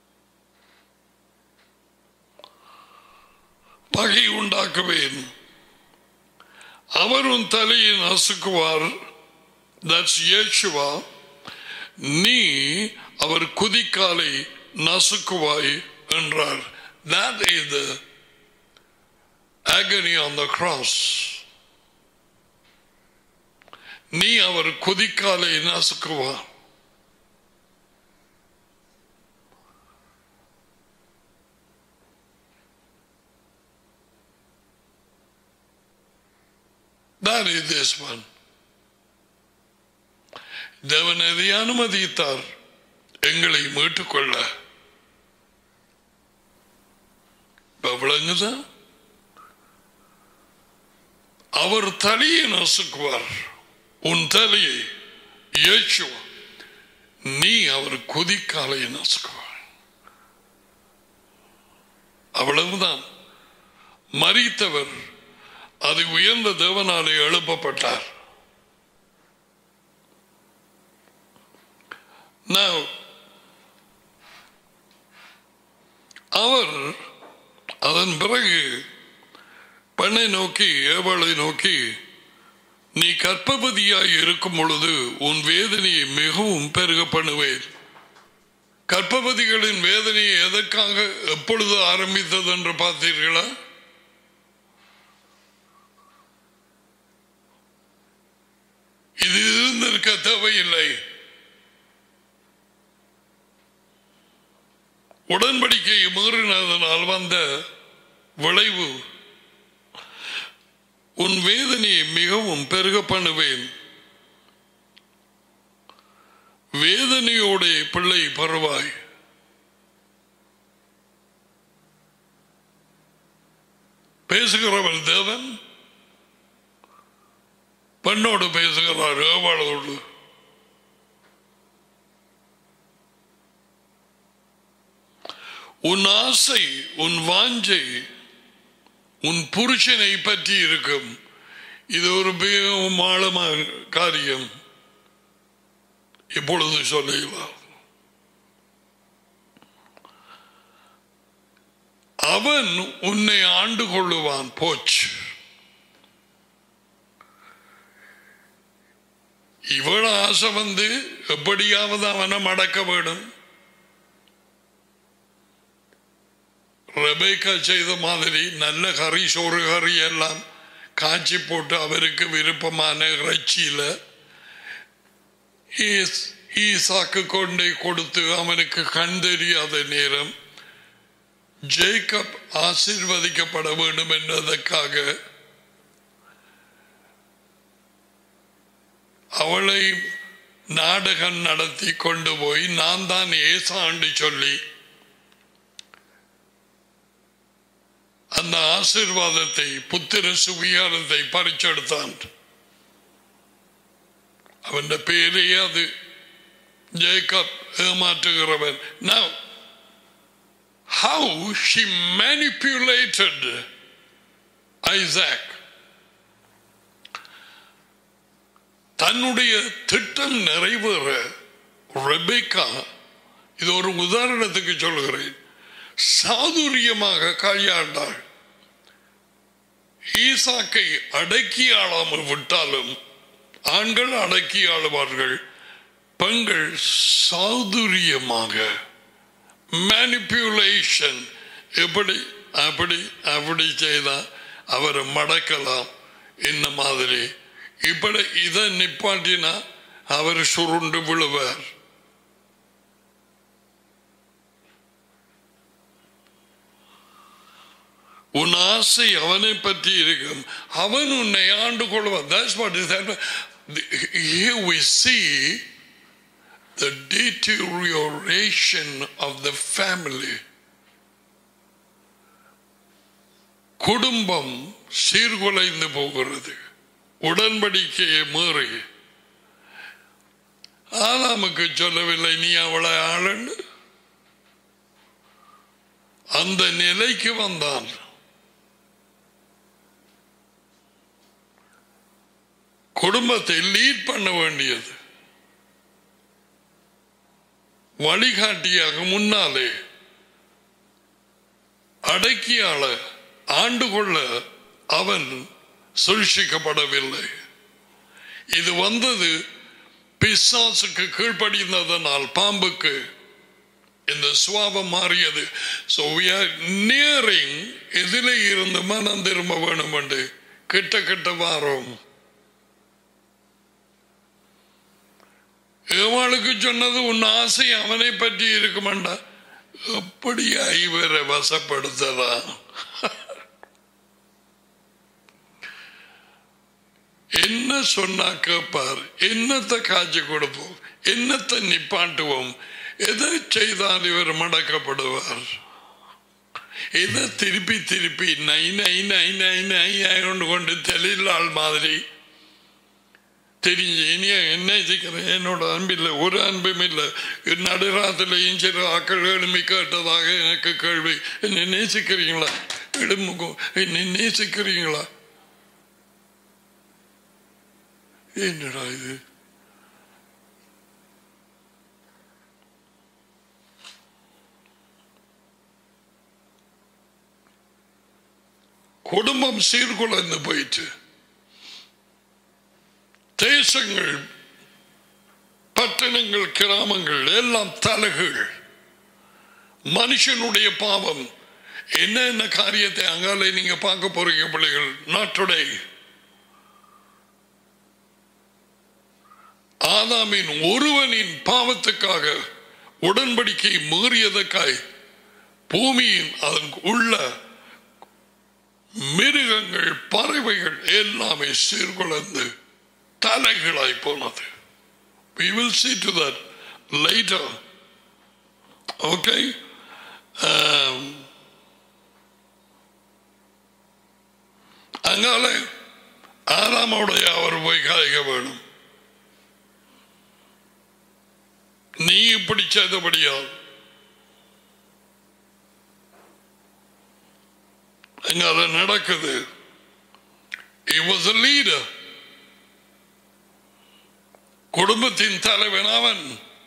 பகை உண்டாக்குவேன் அவர் உன் தலையை நசுக்குவார் தட்ஸ் இயேசுவா நீ அவர் குதிக்காலை நசுக்குவாய் என்றார் that is the agony on the cross நீ அவர் குதிக்காலை நசுக்குவார் That is this one. தேவன் எதை அனுமதித்தார் எங்களை மீட்டுக்கொள்ள இப்ப விளங்குதா அவர் தலையை நசுக்குவார் உன் தலையை இயேசு நீ அவர் குதிக்காலை நசுக்குவார் அவ்வளவுதான் மறித்தவர் அது உயர்ந்த தேவனாலே எழுப்பப்பட்டார் Now, அவர் அதன் பிறகு பெண்ணை நோக்கி ஏவலை நோக்கி நீ கற்பபதியாய் இருக்கும் பொழுது உன் வேதனையை மிகவும் பெருக பண்ணுவேன் கற்பபதிகளின் வேதனையை எதற்காக எப்பொழுது ஆரம்பித்தது என்று பார்த்தீர்களா இது இருந்திருக்க தேவையில்லை உடன்படிக்கை மீறினதனால் வந்த விளைவு உன் வேதனையை மிகவும் பெருக பண்ணுவேன் வேதனையோட பிள்ளை பருவாய் பேசுகிறவன் தேவன் பெண்ணோடு பேசுகிறார் ஏவாளோடு உன் ஆசை உன் வாஞ்சை உன் புருஷனை பற்றி இருக்கும் இது ஒரு மிகவும் ஆழமான காரியம் இப்பொழுது சொல்லலாம் அவன் உன்னை ஆண்டு கொள்ளுவான் போச்சு இவள் ஆசை வந்து எப்படியாவது அவனை மடக்க வேண்டும் ரெபேக்கா செய்த மாதிரி நல்ல கறி சோறு கறி எல்லாம் காய்ச்சி போட்டு அவருக்கு விருப்பமான இறைச்சியில ஈஸ்- ஈசாக்கு கொண்டே கொடுத்து அவனுக்கு கண் தெரியாத நேரம் ஜேக்கப் ஆசீர்வதிக்கப்பட வேண்டும் என்பதற்காக அவளை நாடகம் நடத்தி கொண்டு போய் நான் தான் ஏசாண்டு சொல்லி அந்த ஆசீர்வாதத்தை புத்திர சுவிகாரத்தை பறிச்செடுத்தான் அவன் பேரே அது ஜேக்கப் ஏமாற்றுகிறவன் Now, how she manipulated Isaac தன்னுடைய திட்டம் நிறைவேற ரெபேக்கா இது ஒரு உதாரணத்துக்கு சொல்கிறேன் சாதுரியமாக கையாண்டாள் ஈசாக்கை அடக்கி ஆளாமல் விட்டாலும் ஆண்கள் அடக்கி ஆளுவார்கள் பெண்கள் சாதுரியமாக மேனிப்புலேஷன் எப்படி அப்படி அப்படி செய்தா அவரை மடக்கலாம் இந்த மாதிரி இப்படி இதை நிப்பாட்டினா அவர் சுருண்டு விழுவார் உன் ஆசை அவனை பற்றி இருக்கும் அவன் உன்னை ஆண்டு கொள்வான் That's what is happening. Here we see the deterioration of the family. குடும்பம் சீர்குலைந்து போகிறது உடன்படிக்கையை மீறி ஆதாமுக்கு சொல்லவில்லை நீ அவளை ஆளன்னு அந்த நிலைக்கு வந்தான் குடும்பத்தை லீட் பண்ண வேண்டியது வழிகாட்டியாக முன்னாலே அடக்கியாள ஆண்டு கொள்ள அவன் சுருஷிக்கப்படவில்லை இது வந்தது பிசாசுக்கு கீழ்ப்படிந்ததனால் பாம்புக்கு இந்த சுவாபம் மாறியது ஸோ we are nearing எதிலே இருந்து மனம் திரும்ப வேணும் என்று கிட்ட கிட்ட வாரோம் ஏவாளுக்கு சொன்னது உன் ஆசை அவனை பற்றி இருக்குமாண்டா எப்படி ஐவரை வசப்படுத்தலாம் என்ன சொன்னா கேட்பார் என்னத்தை காய்ச்சி கொடுப்போம் என்னத்தை நிப்பாட்டுவோம் எதை செய்தால் இவர் மடக்கப்படுவார் எதை திருப்பி திருப்பி நை நை நை நை நை கொண்டு கொண்டு தெளிலாள் மாதிரி தெரிஞ்சு இனி என்ன செய்கிறேன் என்னோட அன்பில்லை ஒரு அன்பும் இல்லை நடுராத்திலையும் சில ஆக்கள் எழுமி கேட்டதாக எனக்கு கேள்வி என்னை நேசிக்கிறீங்களா இடுமுகம் என்னை நேசிக்கிறீங்களா என்னடா இது குடும்பம் சீர்குலைந்து போயிட்டு தேசங்கள் பட்டணங்கள் கிராமங்கள் எல்லாம் தலைகள் மனுஷனுடைய பாவம் என்ன என்ன காரியத்தை அங்காலே நீங்க பார்க்க போறீங்க பிள்ளைகள் நாட்டுடை ஆதாமின் ஒருவனின் பாவத்துக்காக உடன்படிக்கை மீறியதற்காய் பூமியின் அதன் உள்ள மிருகங்கள் பறவைகள் எல்லாமே சீர்குலைந்து தலைகளாய் போனது we will see to that later okay um, அங்கால ஆறாமோடைய அவர் போய் காய்க்க வேணும் நீ இப்படி செய்தபடியா அங்க அது நடக்குது He was a leader குடும்பத்தின் தலைவன் அவன்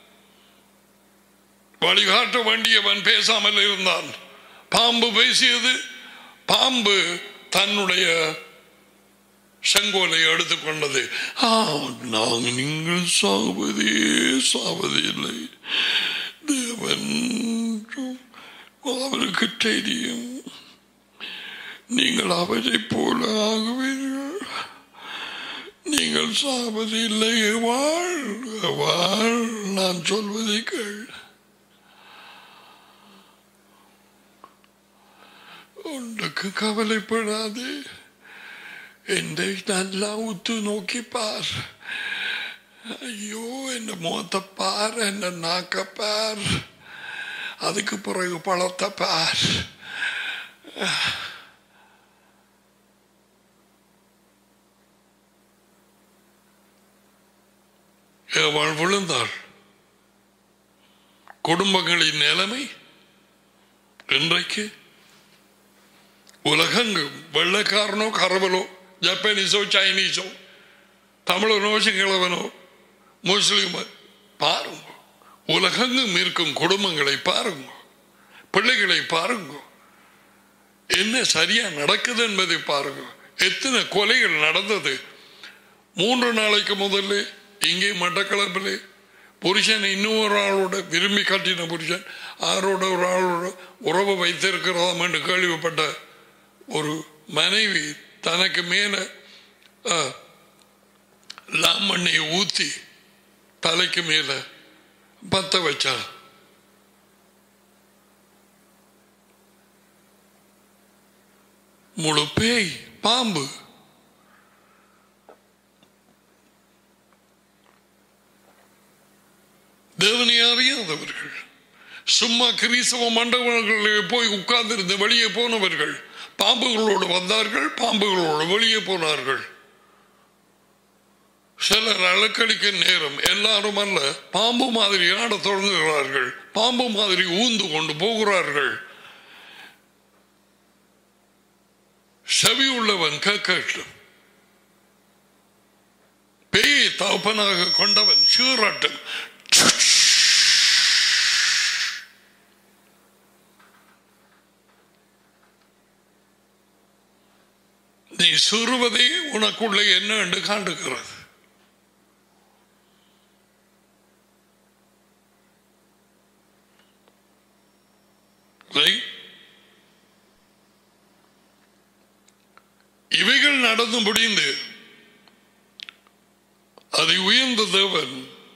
வழிகாட்ட வேண்டியவன் பேசாமல் இருந்தான் பாம்பு பேசியது பாம்பு தன்னுடைய செங்கோலை எடுத்துக்கொண்டது ஆ, நாங்கள் நீங்கள் சாவதே சாவதில்லை தேவன் அவருக்கு தெரியும் நீங்கள் அவரை போல ஆகுவீர்கள் நீங்கள் சாவதில்லை வாழ் வாழ் நான் சொல்வதை கேள் உனக்கு கவலைப்படாதே என்னை நல்லா உத்து நோக்கி பார் ஐயோ என்ன முகத்தை பார் என்ன நாக்க பார் அதுக்கு பிறகு பழத்தை பார் அவள் விழுந்தாள் குடும்பங்களின் நிலைமை இன்றைக்கு உலகங்கும் வெள்ளக்காரனோ கரவலோ ஜப்பானீஸோ சைனீஸோ தமிழனோ சிங்களவனோ முஸ்லீமோ பாருங்க உலகெங்கும் இருக்கும் குடும்பங்களை பாருங்க பிள்ளைகளை பாருங்க என்ன சரியா நடக்குது என்பதை பாருங்க எத்தனை கொலைகள் நடந்தது மூன்று நாளைக்கு முதல்ல இங்கே மட்டக்களப்பில் புருஷன் இன்னும் ஒரு ஆளோட விரும்பி காட்டின புருஷன் ஆரோட ஒரு ஆளோட உறவு வைத்திருக்கிறதாம் என்று கேள்விப்பட்ட ஒரு மனைவி தனக்கு மேல அஹ், லாமண்ணையை ஊத்தி தலைக்கு மேல பத்த வச்சா முழு பேய் பாம்பு தேவனை அறியாதவர்கள் சும்மா கிறிஸ்தவ மண்டபங்களில் போய் உட்கார்ந்திருந்து வெளியே போனவர்கள் பாம்புகளோடு வந்தார்கள் பாம்புகளோடு வெளியே போனார்கள் சிலர் அலக்கடிக்க நேரம் எல்லாரும் அல்ல பாம்பு மாதிரி ஆட தொடங்குகிறார்கள் பாம்பு மாதிரி ஊந்து கொண்டு போகிறார்கள் செவி உள்ளவன் கேட்கட்டும் பேயை தகப்பனாக கொண்டவன் சீராட்டும் நீ சிறுவதை உனக்குள்ள என்ன என்று காண்டுகிறது Right? இவைகள் நடந்து முடிந்து அதை உயர்ந்த தேவன்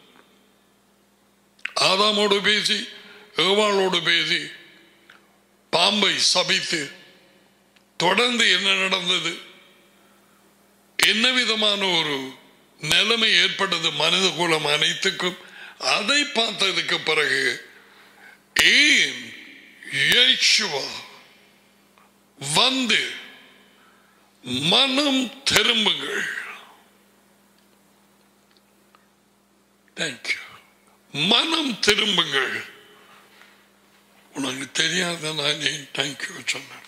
ஆதாமோடு பேசி ஏவாளோடு பேசி பாம்பை சபித்து தொடர்ந்து என்ன நடந்தது என்ன விதமான ஒரு நிலைமை ஏற்பட்டது மனித குலம் அனைத்துக்கும் அதை பார்த்ததுக்கு பிறகு ஏன் இயேசுவா வந்து மனம் திரும்புங்கள் தேங்க்யூ மனம் திரும்புங்கள் உனக்கு தெரியாத நான் தேங்க்யூ சொன்னேன்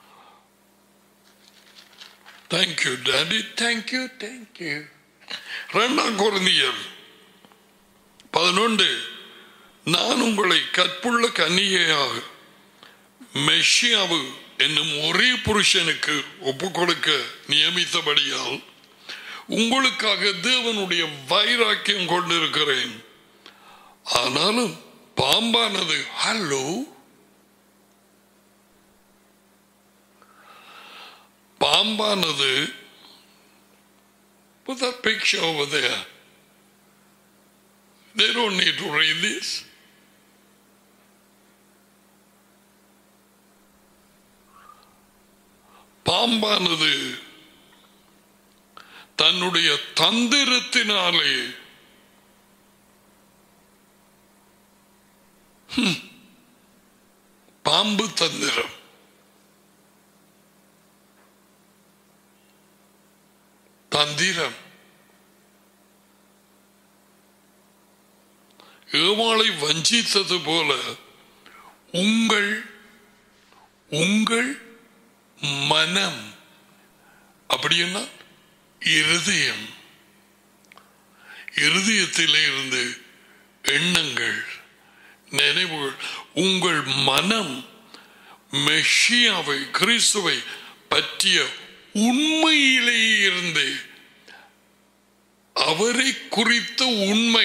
தேங்க்யூ டாடி தேங்க்யூ தேங்க்யூ ரெண்டாம் குழந்தையர் பதினொன்று நான் உங்களை கற்புள்ள கன்னிகையாக மெஷியாவு என்னும் ஒரே புருஷனுக்கு ஒப்பு கொடுக்க நியமித்தபடியால் உங்களுக்காக தேவனுடைய வைராக்கியம் கொண்டிருக்கிறேன் ஆனாலும் பாம்பானது ஹலோ பாம்பானது Put that picture over there. They don't need to read this. பாம்பானது தன்னுடைய தந்திரத்தினாலே ஹம், பாம்பு தந்திரம் தந்திரம் ஏவாளை வஞ்சித்தது போல உங்கள் உங்கள் மனம் அப்படின்னா இருதயம் இருதயத்திலே இருந்து எண்ணங்கள் நினைவுகள் உங்கள் மனம் மெஷியாவை கிறிஸ்துவை பற்றிய உண்மையிலேயே இருந்து அவரை குறித்த உண்மை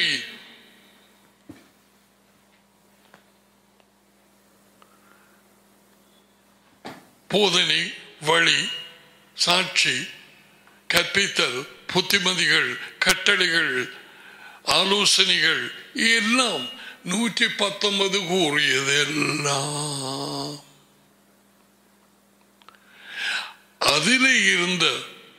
போதனை வழி சாட்சி கற்பித்தல் புத்திமதிகள் கட்டளைகள் ஆலோசனைகள் எல்லாம் நூற்றி பத்தொன்பது கூறியது எல்லாம் அதிலே இருந்த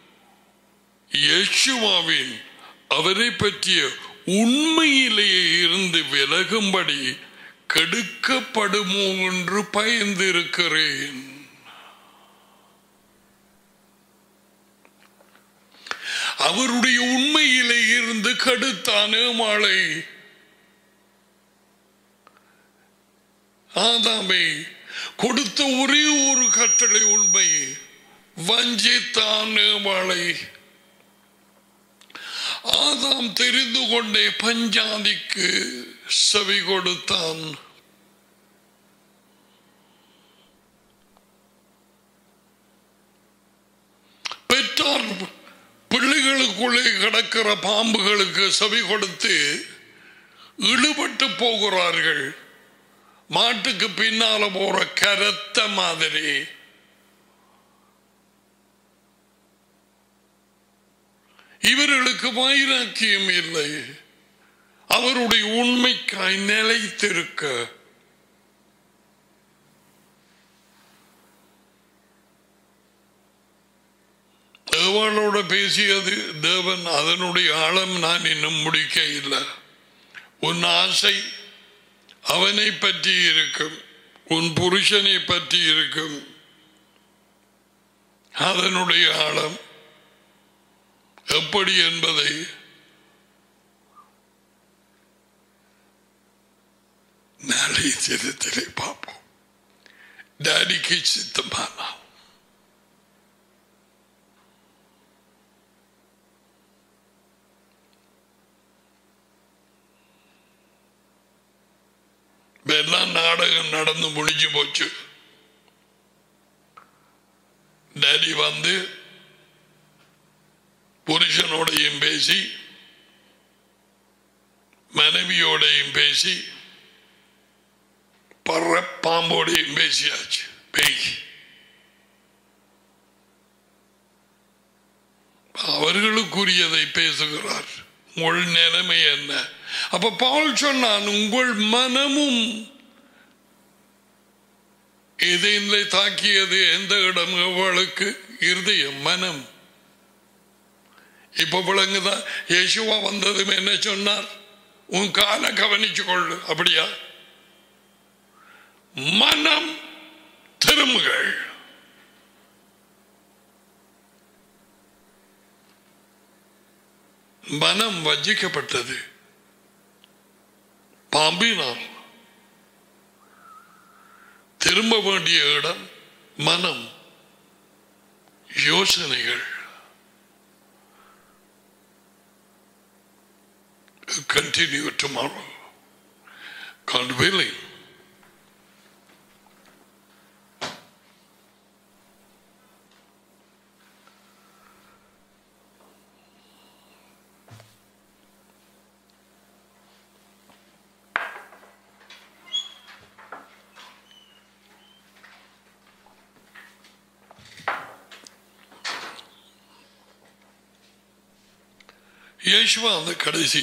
யேசுவாவின் அவரை பற்றிய உண்மையிலேயே இருந்து விலகும்படி கெடுக்கப்படுமோ என்று பயந்திருக்கிறேன் அவருடைய உண்மையிலே இருந்து கடுத்தான மாலை ஆதாமை கொடுத்த ஒரே ஒரு கட்டளை உண்மை வஞ்சித்தான் மாலை ஆதாம் தெரிந்து கொண்டே பஞ்சாதிக்கு செவி கொடுத்தான் பெற்றார் பிள்ளைகளுக்குள்ளே கிடக்கிற பாம்புகளுக்கு செவி கொடுத்து இழுபட்டு போகிறார்கள் மாட்டுக்கு பின்னால போற கரத்த மாதிரி இவர்களுக்கு வைராக்கியம் இல்லை அவருடைய உண்மைக்காய் நிலைத்திருக்க தேவனோட பேசியது தேவன் அதனுடைய ஆழம் நான் இன்னும் முடிக்க இல்லை உன் ஆசை அவனை பற்றி இருக்கும் உன் புருஷனை பற்றி இருக்கும் அதனுடைய ஆழம் எப்படி என்பதை நாளை தினத்திலே பார்ப்போம் டாடிக்கு சித்தமானா எல்லாம் நாடகம் நடந்து முடிஞ்சு போச்சு டாடி வந்து புருஷனோடையும் பேசி மனைவியோடையும் பேசி பற பாம்போடையும் பேசியாச்சு பேய் அவர்களுக்குரியதை பேசுகிறார் உங்கள் நிலைமை என்ன அப்ப பவுல் சொன்னான் உங்கள் மனமும் இதயங்களை தாக்கியது எந்த இடம் அவளுக்கு இருதயம் மனம் இப்ப விளங்குதான் யேசுவா வந்ததும் என்ன சொன்னார் உன் காலை கவனிச்சு கொள்ளு அப்படியா மனம் திரும்புகள் மனம் வஞ்சிக்கப்பட்டது பாம்பினால் திரும்ப வேண்டிய இடம் மனம் யோசனைகள் continue tomorrow. God willing. இயேசுவா அந்த கடைசி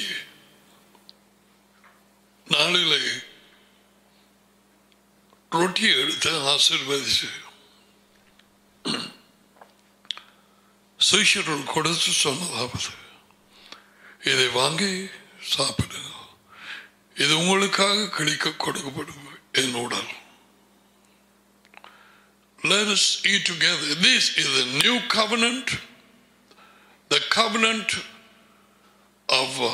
நாளில் ரொட்டியை எடுத்து ஆசீர்வதிச்சு சிஷியர்கள் கொடுத்து சொன்னதாவது இதை வாங்கி சாப்பிடுங்க இது உங்களுக்காக கிடைக்க கொடுக்கப்படும் என் உடல் Let us eat together. This is a new covenant, the covenant of uh,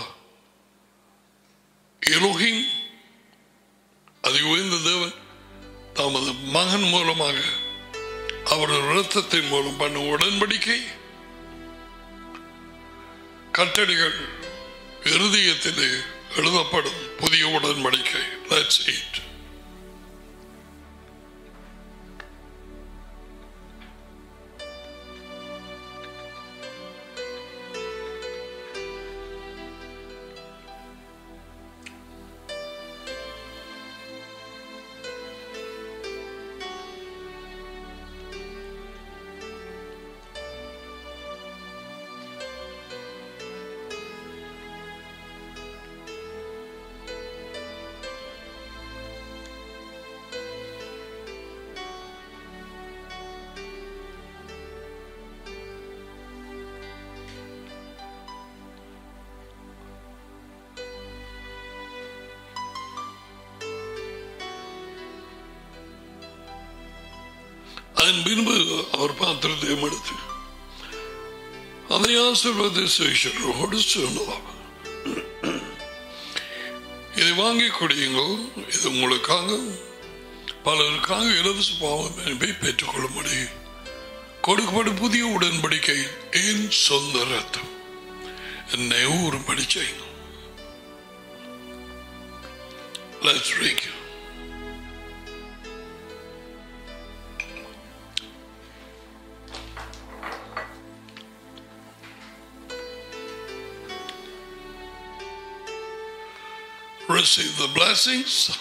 Elohim அது உயர்ந்த தேவன் தமது மகன் மூலமாக அவரது இரத்தத்தின் மூலம் பண்ண உடன்படிக்கை கட்டளைகள் இருதயத்திலே எழுதப்படும் புதிய உடன்படிக்கை லெட்ஸ் eat அதன் பின்பு அவர் பாத்திரத்தையும் எடுத்து அதை ஆசிர்வதி சேஷரோடு சொன்னார் இதை வாங்கி குடியுங்கள் இது உங்களுக்காக பலருக்காக இலவச பாவம் என்பதை பெற்றுக்கொள்ளும்படி கொடுக்கப்படும் புதிய உடன்படிக்கை என் சொந்த ரத்தம் என்னை ஊறும்படி செய்யுங்கள் Let's drink. receive the blessings.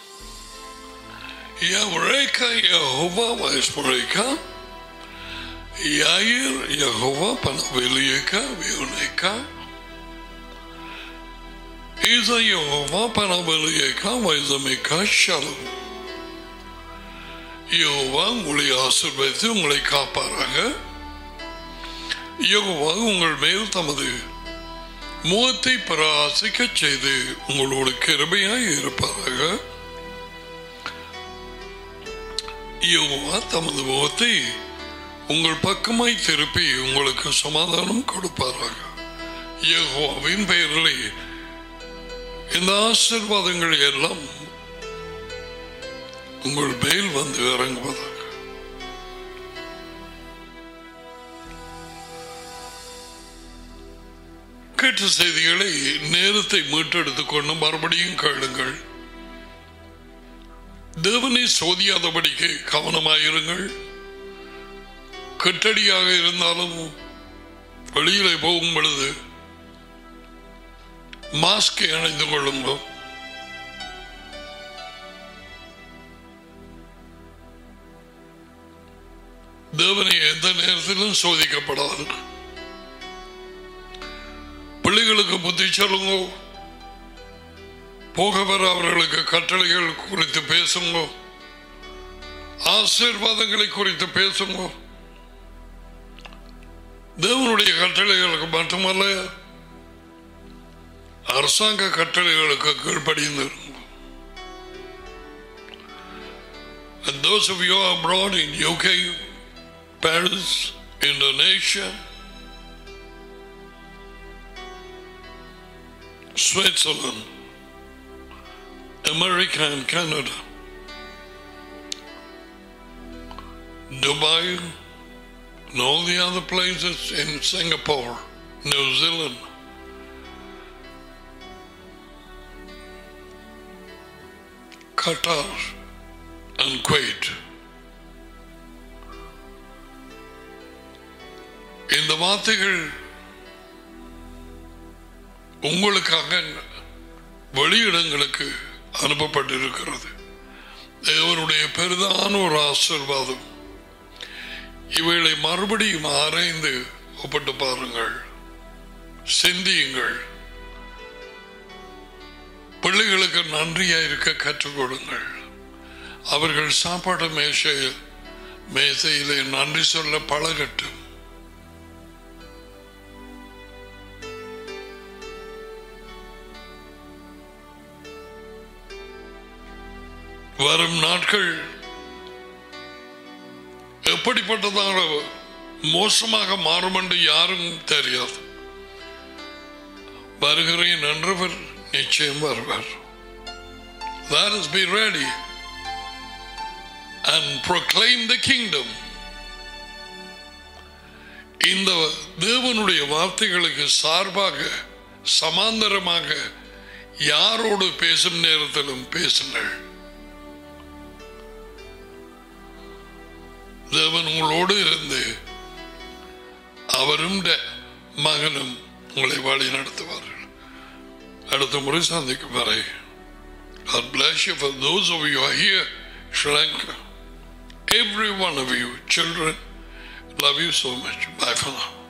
Yavreka Yehovah Vaismareka. Yair Yehovah Panavilieka Vioneka. Isa Yehovah Panavilieka Vaizameka Shalom. யோவா உங்களை ஆசிர்வதித்து உங்களை காப்பாராக யோவா உங்கள் மேல் தமது முகத்தை பராசிக்க செய்து உங்களோட கிருபையாய் இருப்பாராக யோவா தமது முகத்தை உங்கள் பக்கமாய் திருப்பி உங்களுக்கு சமாதானம் கொடுப்பாராக யெகோவாவின் பெயரிலே இந்த ஆசிர்வாதங்கள் எல்லாம் உங்கள் மேல் வந்து இறங்குவதாக கேட்ட செய்திகளை நேரத்தை மீட்டெடுத்துக் கொண்டு மறுபடியும் கேளுங்கள் தேவனை சோதியாதபடிக்கு கவனமாயிருங்கள் கட்டடியாக இருந்தாலும் வெளியிலே போகும் பொழுது மாஸ்கை அணிந்து கொள்ளுங்கள் தேவனை எந்த நேரத்திலும் சோதிக்கப்படாது பிள்ளைகளுக்கு புத்தி சொல்லுங்க போக வர அவர்களுக்கு கட்டளைகள் குறித்து பேசுங்க ஆசீர்வாதங்களை குறித்து பேசுங்க தேவனுடைய கட்டளைகளுக்கு மட்டுமல்ல அரசாங்க கட்டளைகளுக்கு கீழ்ப்படிந்து And those of you abroad in UK, Paris, Indonesia, Switzerland, America and Canada, Dubai, and all the other places in Singapore, New Zealand. Qatar and Kuwait. இந்த வார்த்தைகள் உங்களுக்காக வெளியிடங்களுக்கு அனுப்பப்பட்டிருக்கிறது தேவனுடைய பெரிதான ஒரு ஆசிர்வாதம் இவைகளை மறுபடியும் ஆராய்ந்து ஒப்பிட்டு பாருங்கள் சிந்தியுங்கள் பிள்ளைகளுக்கு நன்றியா இருக்க கற்றுக் கொடுங்கள் அவர்கள் சாப்பாடு மேசையில் மேசையிலே நன்றி சொல்ல பழகட்டும் வரும் நாட்கள் எப்படிப்பட்டதாக மோசமாக மாறும் என்று யாரும் தெரியாது வருகிறேன் என்றவர் நிச்சயம் வருவார் Let us be ready and proclaim the kingdom. இந்த தேவனுடைய வார்த்தைகளுக்கு சார்பாக சமாந்தரமாக யாரோடு பேசும் நேரத்திலும் பேசுங்கள் தேவன் உங்களோடு இருந்து அவரும் ட- மகனும் உங்களை வழி நடத்துவார்கள் அடுத்த முறை சந்திக்கும் வரை God bless you for those of you who are here, Sri Lanka. Every one of you, children, love you so much. Bye for now.